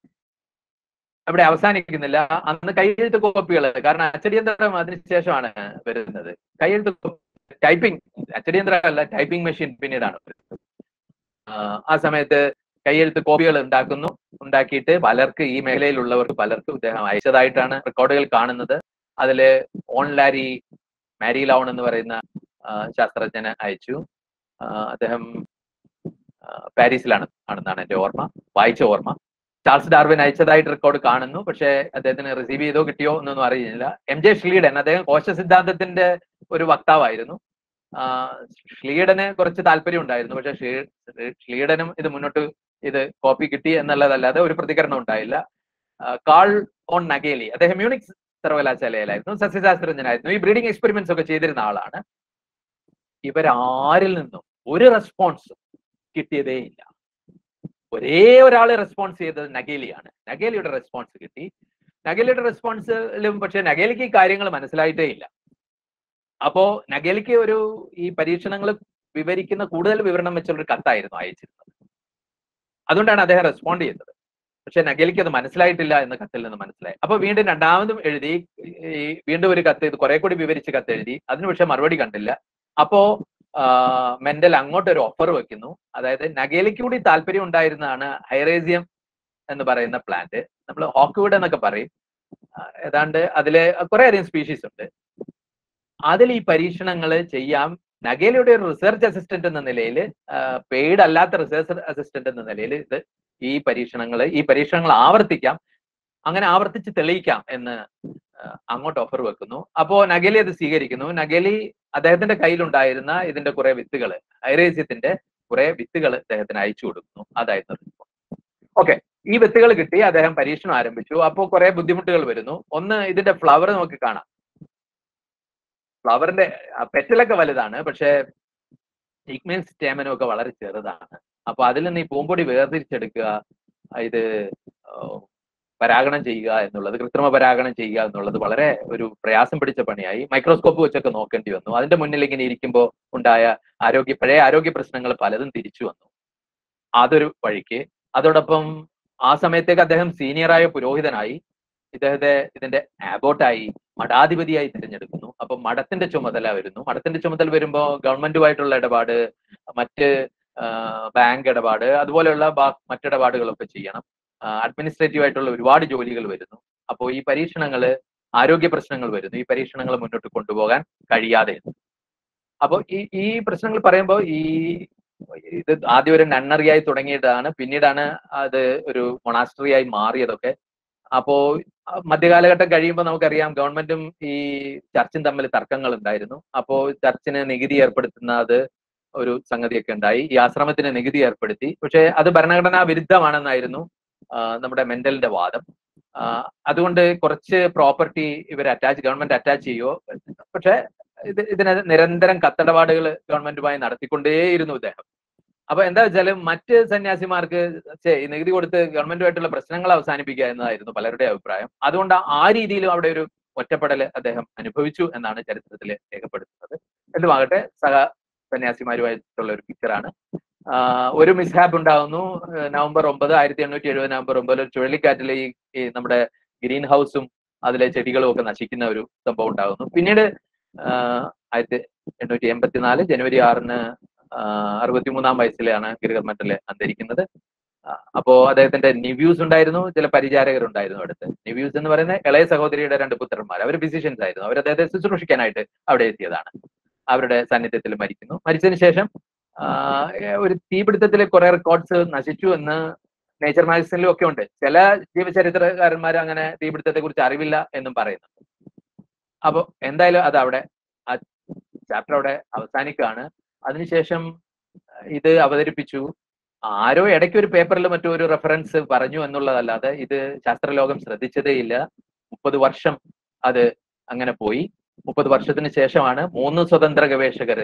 അവിടെ അവസാനിക്കുന്നില്ല അന്ന് കൈയെഴുത്ത് കോപ്പികൾ കാരണം അച്ചടിയന്ത്രം അതിനുശേഷമാണ് വരുന്നത് കൈയെഴുത്ത് ടൈപ്പിംഗ് അച്ചടിയന്ത്രം അല്ല ടൈപ്പിംഗ് മെഷീൻ പിന്നീടാണ് വരുന്നത് ആ, ആ സമയത്ത് കൈയെഴുത്ത് കോപ്പികൾ ഉണ്ടാക്കുന്നു ഉണ്ടാക്കിയിട്ട് പലർക്ക് ഈ മേഖലയിലുള്ളവർക്ക് പലർക്കും ഇദ്ദേഹം അയച്ചതായിട്ടാണ് റെക്കോർഡുകൾ കാണുന്നത് അതില് ഓൺലാരി മാരി ലോൺ എന്ന് പറയുന്ന ആ, ശാസ്ത്രജ്ഞന് അയച്ചു ആ, അദ്ദേഹം ആ, പാരീസിലാണ് ആണെന്നാണ് എന്റെ ഓർമ്മ വായിച്ച ഓർമ്മ ചാൾസ് ഡാർവിൻ അയച്ചതായിട്ട് റെക്കോർഡ് കാണുന്നു പക്ഷേ അദ്ദേഹത്തിന് റിസീവ് ചെയ്തോ കിട്ടിയോ എന്നൊന്നും അറിയില്ല എം ജെ ഷ്ലീഡൻ അദ്ദേഹം കോശ സിദ്ധാന്തത്തിന്റെ ഒരു വക്താവായിരുന്നു ആ, ഷ്ലീഡന് കുറച്ച് താല്പര്യം ഉണ്ടായിരുന്നു പക്ഷെ ഷ്ലീ- ഷ്ലീഡനും ഇത് മുന്നോട്ട് ഇത് കോപ്പി കിട്ടി എന്നുള്ളതല്ലാതെ ഒരു പ്രതികരണം ഉണ്ടായില്ല ആ, കാൾ ഓൺ നഗേലി അദ്ദേഹം മ്യൂണിക് സർവകലാശാലയിലായിരുന്നു സസ്യശാസ്ത്രജ്ഞനായിരുന്നു ഈ ബ്രീഡിംഗ് എക്സ്പെരിമെന്റ്സ് ഒക്കെ ചെയ്തിരുന്ന ആളാണ് ഇവരാരിൽ നിന്നും ഒരു റെസ്പോൺസ് കിട്ടിയതേ ഇല്ല ഒരേ ഒരാൾ റെസ്പോൺസ് ചെയ്തത് നഗേലിയാണ് നഗേലിയുടെ റെസ്പോൺസ് കിട്ടി നഗേലിയുടെ റെസ്പോൺസിലും പക്ഷെ നഗേലിക്ക് ഈ കാര്യങ്ങൾ മനസ്സിലായിട്ടേ ഇല്ല അപ്പോ നഗേലിക്ക് ഒരു ഈ പരീക്ഷണങ്ങൾ വിവരിക്കുന്ന കൂടുതൽ വിവരണം വെച്ചുള്ള ഒരു കത്തായിരുന്നു അയച്ചിരുന്നത് അതുകൊണ്ടാണ് അദ്ദേഹം റെസ്പോണ്ട് ചെയ്തത് പക്ഷെ നഗേലിക്ക് അത് മനസ്സിലായിട്ടില്ല എന്ന് കത്തിൽ നിന്ന് മനസ്സിലായി അപ്പൊ വീണ്ടും രണ്ടാമതും എഴുതി ഈ വീണ്ടും ഒരു കത്ത് ഇത് കുറെ കൂടി വിവരിച്ച് കത്ത് എഴുതി അതിന് പക്ഷെ മറുപടി കണ്ടില്ല അപ്പോ ആ, മെന്റൽ അങ്ങോട്ട് ഒരു ഓഫർ വെക്കുന്നു അതായത് നഗേലിക്ക് കൂടി താല്പര്യം ഉണ്ടായിരുന്നതാണ് ഹൈറേസിയം എന്ന് പറയുന്ന പ്ലാന്റ് നമ്മൾ ഹോക്ക്വുഡ് എന്നൊക്കെ പറയും ആ, ഏതാണ്ട് അതില് കുറെ അധികം സ്പീഷീസ് ഉണ്ട് അതിൽ ഈ പരീക്ഷണങ്ങൾ ചെയ്യാം നഗേലിയുടെ ഒരു റിസർച്ച് അസിസ്റ്റന്റ് എന്ന നിലയിൽ പെയ്ഡ് അല്ലാത്ത റിസർച്ച് അസിസ്റ്റന്റ് എന്ന നിലയിൽ ഇത് ഈ പരീക്ഷണങ്ങൾ ഈ പരീക്ഷണങ്ങൾ ആവർത്തിക്കാം അങ്ങനെ ആവർത്തിച്ച് തെളിയിക്കാം എന്ന് ആ, അങ്ങോട്ട് ഓഫർ വെക്കുന്നു അപ്പോ നഗേലി അത് സ്വീകരിക്കുന്നു നഗേലി അദ്ദേഹത്തിന്റെ കയ്യിലുണ്ടായിരുന്ന ഇതിന്റെ കുറെ വിത്തുകൾ ഐറേസ്യത്തിന്റെ കുറെ വിത്തുകൾ അദ്ദേഹത്തിന് അയച്ചു കൊടുക്കുന്നു അതായിരുന്നു ഓക്കെ ഈ വിത്തുകൾ കിട്ടി അദ്ദേഹം പരീക്ഷണം ആരംഭിച്ചു അപ്പോൾ കുറെ ബുദ്ധിമുട്ടുകൾ വരുന്നു ഒന്ന് ഇതിന്റെ ഫ്ലവർ നമുക്ക് കാണാം ഫ്ലവറിന്റെ പെറ്റലൊക്കെ വലുതാണ് പക്ഷേ ഇഗ്മെൻ സ്റ്റേമനും ഒക്കെ വളരെ ചെറുതാണ് അപ്പൊ അതിൽ നിന്ന് ഈ പൂമ്പൊടി വേർതിരിച്ചെടുക്കുക ഇത് ആ, പരാഗണം ചെയ്യുക എന്നുള്ളത് കൃത്രിമ പരാഗണം ചെയ്യുക എന്നുള്ളത് വളരെ ഒരു പ്രയാസം പിടിച്ച പണിയായി മൈക്രോസ്കോപ്പ് വെച്ചൊക്കെ നോക്കേണ്ടി വന്നു അതിന്റെ മുന്നിൽ ഇങ്ങനെ ഇരിക്കുമ്പോൾ ഉണ്ടായ ആരോഗ്യ പഴയ ആരോഗ്യ പ്രശ്നങ്ങൾ പലതും തിരിച്ചു വന്നു അതൊരു വഴിക്ക് അതോടൊപ്പം ആ സമയത്തേക്ക് അദ്ദേഹം സീനിയറായ പുരോഹിതനായി ഇദ്ദേഹത്തെ ഇതിന്റെ ആബോട്ടായി മഠാധിപതിയായി തിരഞ്ഞെടുക്കുന്നു അപ്പൊ മഠത്തിന്റെ ചുമതല വരുന്നു മഠത്തിന്റെ ചുമതല വരുമ്പോൾ ഗവൺമെന്റുമായിട്ടുള്ള ഇടപാട് മറ്റ് ബാങ്ക് ഇടപാട് അതുപോലെയുള്ള ബാ- മറ്റിടപാടുകളൊക്കെ ചെയ്യണം അഡ്മിനിസ്ട്രേറ്റീവ് ആയിട്ടുള്ള ഒരുപാട് ജോലികൾ വരുന്നു അപ്പോൾ ഈ പരീക്ഷണങ്ങൾ ആരോഗ്യ പ്രശ്നങ്ങൾ വരുന്നു ഈ പരീക്ഷണങ്ങൾ മുന്നോട്ട് കൊണ്ടുപോകാൻ കഴിയാതെ അപ്പോൾ ഈ ഈ പ്രശ്നങ്ങൾ പറയുമ്പോൾ ഈ ഇത് ആദ്യം ഒരു നണ്ണറിയായി തുടങ്ങിയതാണ് പിന്നീടാണ് അത് ഒരു മൊണാസ്ട്രിയായി മാറിയതൊക്കെ അപ്പോ ആ മധ്യകാലഘട്ടം കഴിയുമ്പോൾ നമുക്കറിയാം ഗവൺമെന്റും ഈ ചർച്ചും തമ്മിൽ തർക്കങ്ങൾ ഉണ്ടായിരുന്നു അപ്പോ ചർച്ചിന് നികുതി ഏർപ്പെടുത്തുന്നത് ഒരു സംഗതിയൊക്കെ ഉണ്ടായി ഈ ആശ്രമത്തിന് നികുതി ഏർപ്പെടുത്തി പക്ഷെ അത് ഭരണഘടനാ വിരുദ്ധമാണെന്നായിരുന്നു ആ, നമ്മുടെ മെന്റലിന്റെ വാദം ആ, അതുകൊണ്ട് കുറച്ച് പ്രോപ്പർട്ടി ഇവർ അറ്റാച്ച് ഗവൺമെന്റ് അറ്റാച്ച് ചെയ്യുമോ പക്ഷെ ഇത് ഇതിന് നിരന്തരം കത്തടപാടുകൾ ഗവൺമെന്റുമായി നടത്തിക്കൊണ്ടേയിരുന്നു ഇദ്ദേഹം അപ്പൊ എന്താ വെച്ചാല് മറ്റ് സന്യാസിമാർക്ക് ഛെ, ഈ നികുതി കൊടുത്ത് ഗവൺമെന്റുമായിട്ടുള്ള പ്രശ്നങ്ങൾ അവസാനിപ്പിക്കുക എന്നതായിരുന്നു പലരുടെ അഭിപ്രായം അതുകൊണ്ട് ആ രീതിയിലും അവിടെ ഒരു ഒറ്റപ്പെടൽ അദ്ദേഹം അനുഭവിച്ചു എന്നാണ് ചരിത്രത്തിൽ രേഖപ്പെടുത്തുന്നത് എന്തുമാകട്ടെ സഹ സന്യാസിമാരുമായിട്ടുള്ള ഒരു പിക്ചറാണ് ഒരു മിസ്ഹാപ്പ് ഉണ്ടാകുന്നു ഏഹ് നവംബർ ഒമ്പത് ആയിരത്തി എണ്ണൂറ്റി എഴുപത് നവംബർ ഒമ്പതിൽ ഒരു ചുഴലിക്കാറ്റിൽ ഈ ഈ നമ്മുടെ ഗ്രീൻ ഹൗസും അതിലെ ചെടികളും ഒക്കെ നശിക്കുന്ന ഒരു സംഭവം ഉണ്ടാകുന്നു പിന്നീട് ആഹ് ആയിരത്തി എണ്ണൂറ്റി എൺപത്തിനാല് ജനുവരി ആറിന് അറുപത്തിമൂന്നാം വയസ്സിലാണ് ഗിരികർമ്മറ്റല് അന്തരിക്കുന്നത് ആ, അപ്പോ അദ്ദേഹത്തിന്റെ നിവ്യൂസ് ഉണ്ടായിരുന്നു ചില പരിചാരകരുണ്ടായിരുന്നു അടുത്ത് നിവ്യൂസ് എന്ന് പറയുന്ന ഇളയ സഹോദരിയുടെ രണ്ട് പുത്രന്മാർ അവർ ഫിസിഷ്യൻസ് ആയിരുന്നു അവർ അദ്ദേഹത്തെ ശുശ്രൂഷിക്കാനായിട്ട് അവിടെ എത്തിയതാണ് അവരുടെ സാന്നിധ്യത്തിൽ മരിക്കുന്നു മരിച്ചതിന് ശേഷം ആ, ഏ, ഒരു തീപിടുത്തത്തിൽ കുറെ റെക്കോർഡ്സ് നശിച്ചു എന്ന് നേച്ചർ മാഗസിനിലും ഒക്കെ ഉണ്ട് ചില ജീവചരിത്രകാരന്മാർ അങ്ങനെ തീപിടുത്തത്തെ കുറിച്ച് അറിവില്ല എന്നും പറയുന്നുണ്ട് അപ്പൊ എന്തായാലും അത് അവിടെ ആ ചാപ്റ്റർ അവിടെ അവസാനിക്കുകയാണ് അതിനുശേഷം ഇത് അവതരിപ്പിച്ചു ആരോ ഇടയ്ക്ക് ഒരു പേപ്പറിൽ മറ്റോ ഒരു റെഫറൻസ് പറഞ്ഞു എന്നുള്ളതല്ലാതെ ഇത് ശാസ്ത്രലോകം ശ്രദ്ധിച്ചതേയില്ല മുപ്പത് വർഷം അത് അങ്ങനെ പോയി മുപ്പത് വർഷത്തിന് ശേഷമാണ് മൂന്ന് സ്വതന്ത്ര ഗവേഷകര്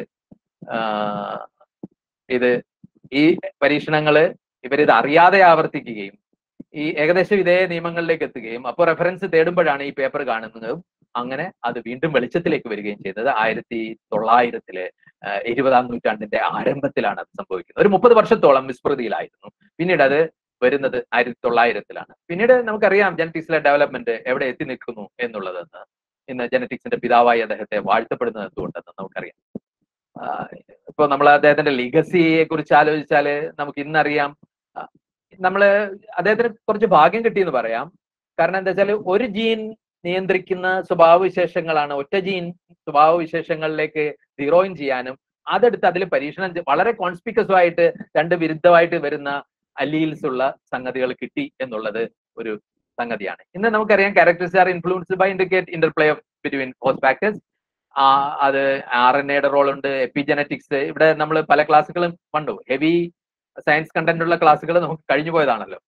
ആഹ് ഇത് ഈ പരീക്ഷണങ്ങള് ഇവരിത് അറിയാതെ ആവർത്തിക്കുകയും ഈ ഏകദേശം ഇതേ നിയമങ്ങളിലേക്ക് എത്തുകയും അപ്പോൾ റെഫറൻസ് തേടുമ്പോഴാണ് ഈ പേപ്പർ കാണുന്നതും അങ്ങനെ അത് വീണ്ടും വെളിച്ചത്തിലേക്ക് വരികയും ചെയ്തത് ആയിരത്തി തൊള്ളായിരത്തിലെ ആഹ് ഇരുപതാം നൂറ്റാണ്ടിന്റെ ആരംഭത്തിലാണ് അത് സംഭവിക്കുന്നത് ഒരു മുപ്പത് വർഷത്തോളം വിസ്മൃതിയിലായിരുന്നു പിന്നീട് അത് വരുന്നത് ആയിരത്തി തൊള്ളായിരത്തിലാണ് പിന്നീട് നമുക്കറിയാം ജനറ്റിക്സിലെ ഡെവലപ്മെന്റ് എവിടെ എത്തി നിൽക്കുന്നു എന്നുള്ളതെന്ന് ഇന്ന് ജനറ്റിക്സിന്റെ പിതാവായി അദ്ദേഹത്തെ വാഴ്ത്തപ്പെടുന്നത് എന്തുകൊണ്ടെന്ന് നമുക്കറിയാം ആഹ് ഇപ്പൊ നമ്മൾ അദ്ദേഹത്തിന്റെ ലിഗസിയെ കുറിച്ച് ആലോചിച്ചാല് നമുക്ക് ഇന്നറിയാം ആഹ് നമ്മള് അദ്ദേഹത്തിന് കുറച്ച് ഭാഗ്യം കിട്ടിയെന്ന് പറയാം കാരണം എന്താ വെച്ചാൽ ഒരു ജീൻ നിയന്ത്രിക്കുന്ന സ്വഭാവവിശേഷങ്ങളാണ് ഒറ്റ ജീൻ സ്വഭാവവിശേഷങ്ങളിലേക്ക് സീറോയിൻ ചെയ്യാനും അതെടുത്ത് അതിൽ പരീക്ഷണം ചെ- വളരെ കോൺസ്പിക്കസ് ആയിട്ട് രണ്ട് വിരുദ്ധമായിട്ട് വരുന്ന അലീൽസ് ഉള്ള സംഗതികൾ കിട്ടി എന്നുള്ളത് ഒരു സംഗതിയാണ് ഇന്ന് നമുക്കറിയാം characters are influenced by indicate interplay of between host factors അത് ആർ എൻ എയുടെ റോൾ ഉണ്ട് എപ്പിജനറ്റിക്സ് ഇവിടെ നമ്മൾ പല ക്ലാസ്സുകളും കണ്ടു ഹെവി സയൻസ് കണ്ടന്റ് ഉള്ള ക്ലാസ്സുകൾ നമുക്ക് കഴിഞ്ഞു പോയതാണല്ലോ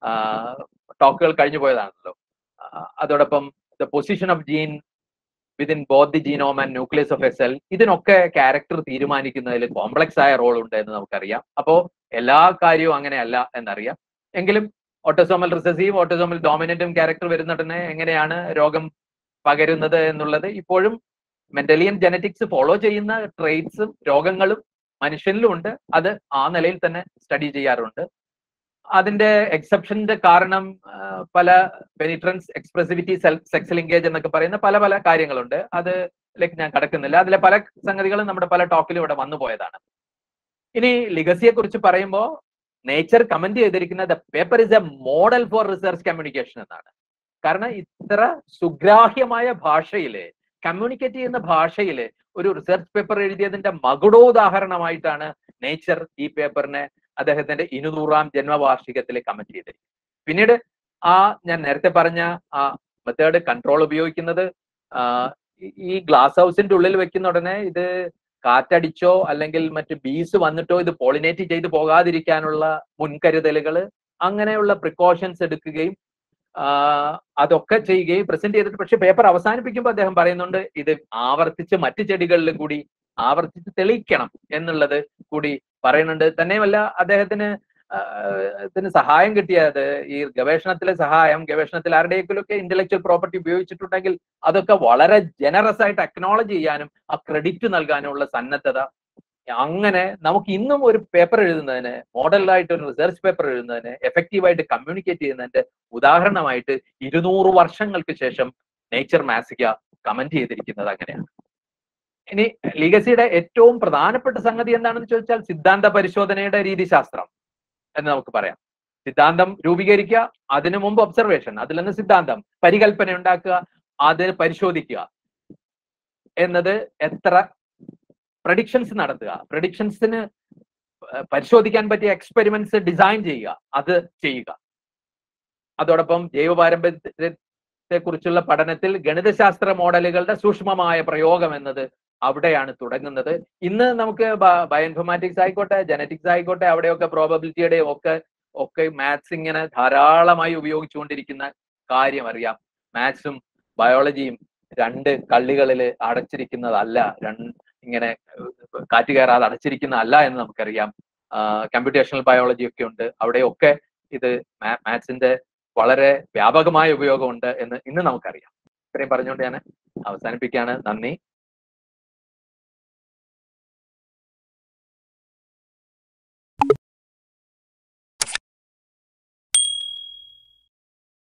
ടോക്കുകൾ കഴിഞ്ഞു പോയതാണല്ലോ ആ, അതോടൊപ്പം the position of gene within both the genome and nucleus of a cell ഇതിനൊക്കെ ക്യാരക്ടർ തീരുമാനിക്കുന്നതിൽ കോംപ്ലക്സ് ആയ റോൾ ഉണ്ട് എന്ന് നമുക്കറിയാം അപ്പോ എല്ലാ കാര്യവും അങ്ങനെയല്ല എന്നറിയാം എങ്കിലും ഓട്ടോസോമൽ റിസസീവ് ഓട്ടോസോമൽ ഡോമിനന്റും ക്യാരക്ടർ വരുന്നുടനെ എങ്ങനെയാണ് രോഗം പകരുന്നത് എന്നുള്ളത് ഇപ്പോഴും മെന്റലിയൻ ജനറ്റിക്സ് ഫോളോ ചെയ്യുന്ന ട്രേറ്റ്സും രോഗങ്ങളും മനുഷ്യനിലും ഉണ്ട് അത് ആ നിലയിൽ തന്നെ സ്റ്റഡി ചെയ്യാറുണ്ട് അതിന്റെ എക്സെപ്ഷന്റെ കാരണം ആ, പല പെനിട്രൻസ് എക്സ്പ്രസിവിറ്റി സെക്സ് ലിങ്കേജ് എന്നൊക്കെ പറയുന്ന പല പല കാര്യങ്ങളുണ്ട് അത് ലൈക്ക് ഞാൻ കടക്കുന്നില്ല അതിലെ പല സംഗതികളും നമ്മുടെ പല ടോക്കിലും ഇവിടെ വന്നു പോയതാണ് ഇനി ലിഗസിയെ കുറിച്ച് പറയുമ്പോൾ നേച്ചർ കമന്റ് ചെയ്തിരിക്കുന്ന the paper is a model for research communication എന്നാണ് കാരണം ഇത്ര സുഗ്രാഹ്യമായ ഭാഷയില് കമ്മ്യൂണിക്കേറ്റ് ചെയ്യുന്ന ഭാഷയില് ഒരു റിസർച്ച് പേപ്പർ എഴുതിയതിന്റെ മകുടോദാഹരണമായിട്ടാണ് നേച്ചർ ഈ പേപ്പറിനെ അദ്ദേഹത്തിന്റെ ഇരുന്നൂറാം ജന്മവാർഷികത്തിൽ കമന്റ് ചെയ്തിരിക്കുന്നത് പിന്നീട് ആ ഞാൻ നേരത്തെ പറഞ്ഞ ആ മെത്തേഡ് കൺട്രോൾ ഉപയോഗിക്കുന്നത് ആ, ഈ- ഈ ഗ്ലാസ് ഹൗസിന്റെ ഉള്ളിൽ വെക്കുന്ന ഉടനെ ഇത് കാറ്റടിച്ചോ അല്ലെങ്കിൽ മറ്റ് ബീസ് വന്നിട്ടോ ഇത് പോളിനേറ്റ് ചെയ്ത് പോകാതിരിക്കാനുള്ള മുൻകരുതലുകൾ അങ്ങനെയുള്ള പ്രിക്കോഷൻസ് എടുക്കുകയും ആ, അതൊക്കെ ചെയ്യുകയും പ്രസന്റ് ചെയ്തിട്ട് പക്ഷെ പേപ്പർ അവസാനിപ്പിക്കുമ്പോൾ അദ്ദേഹം പറയുന്നുണ്ട് ഇത് ആവർത്തിച്ച് മറ്റ് ചെടികളിലും കൂടി ആവർത്തിച്ച് തെളിയിക്കണം എന്നുള്ളത് കൂടി പറയുന്നുണ്ട് തന്നെയുമല്ല അദ്ദേഹത്തിന് ആ, ഇതിന് സഹായം കിട്ടിയത് ഈ ഗവേഷണത്തിലെ സഹായം ഗവേഷണത്തിൽ ആരുടെയെങ്കിലുമൊക്കെ ഇന്റലക്ച്വൽ പ്രോപ്പർട്ടി ഉപയോഗിച്ചിട്ടുണ്ടെങ്കിൽ അതൊക്കെ വളരെ ജനറസ് ആയിട്ട് അക്നോളജ് ചെയ്യാനും ആ ക്രെഡിറ്റ് നൽകാനുമുള്ള സന്നദ്ധത അങ്ങനെ നമുക്ക് ഇന്നും ഒരു പേപ്പർ എഴുതുന്നതിന് മോഡലായിട്ട് ഒരു റിസർച്ച് പേപ്പർ എഴുതുന്നതിന് എഫക്റ്റീവായിട്ട് കമ്മ്യൂണിക്കേറ്റ് ചെയ്യുന്നതിന്റെ ഉദാഹരണമായിട്ട് ഇരുന്നൂറ് വർഷങ്ങൾക്ക് ശേഷം നേച്ചർ മാസിക കമന്റ് ചെയ്തിരിക്കുന്നത് അങ്ങനെയാണ് ഇനി ലീഗസിയുടെ ഏറ്റവും പ്രധാനപ്പെട്ട സംഗതി എന്താണെന്ന് ചോദിച്ചാൽ സിദ്ധാന്ത പരിശോധനയുടെ രീതിശാസ്ത്രം എന്ന് നമുക്ക് പറയാം സിദ്ധാന്തം രൂപീകരിക്കുക അതിനു മുമ്പ് ഒബ്സർവേഷൻ അതിൽ നിന്ന് സിദ്ധാന്തം പരികൽപ്പന ഉണ്ടാക്കുക അതിന് പരിശോധിക്കുക എന്നത് എത്ര പ്രഡിക്ഷൻസ് നടത്തുക പ്രഡിക്ഷൻസിന് പരിശോധിക്കാൻ പറ്റിയ എക്സ്പെരിമെന്റ്സ് ഡിസൈൻ ചെയ്യുക അത് ചെയ്യുക അതോടൊപ്പം ജൈവ പാരമ്പര്യത്തെ കുറിച്ചുള്ള പഠനത്തിൽ ഗണിതശാസ്ത്ര മോഡലുകളുടെ സൂക്ഷ്മമായ പ്രയോഗം എന്നത് അവിടെയാണ് തുടങ്ങുന്നത് ഇന്ന് നമുക്ക് ബയോഇൻഫോമാറ്റിക്സ് ആയിക്കോട്ടെ ജനറ്റിക്സ് ആയിക്കോട്ടെ അവിടെയൊക്കെ പ്രോബബിലിറ്റിയുടെയും ഒക്കെ ഒക്കെ മാത്സ് ഇങ്ങനെ ധാരാളമായി ഉപയോഗിച്ചുകൊണ്ടിരിക്കുന്ന കാര്യം അറിയാം മാത്സും ബയോളജിയും രണ്ട് കള്ളികളിൽ അടച്ചിരിക്കുന്നതല്ല രണ്ട് ഇങ്ങനെ കാറ്റ് കയറാതെ അടച്ചിരിക്കുന്നതല്ല എന്ന് നമുക്കറിയാം കമ്പ്യൂട്ടേഷണൽ ബയോളജി ഒക്കെ ഉണ്ട് അവിടെയൊക്കെ ഇത് മാത്സിന്റെ വളരെ വ്യാപകമായ ഉപയോഗമുണ്ട് എന്ന് ഇന്ന് നമുക്കറിയാം ഇത്രയും പറഞ്ഞുകൊണ്ട് ഞാൻ അവസാനിപ്പിക്കുകയാണ് നന്ദി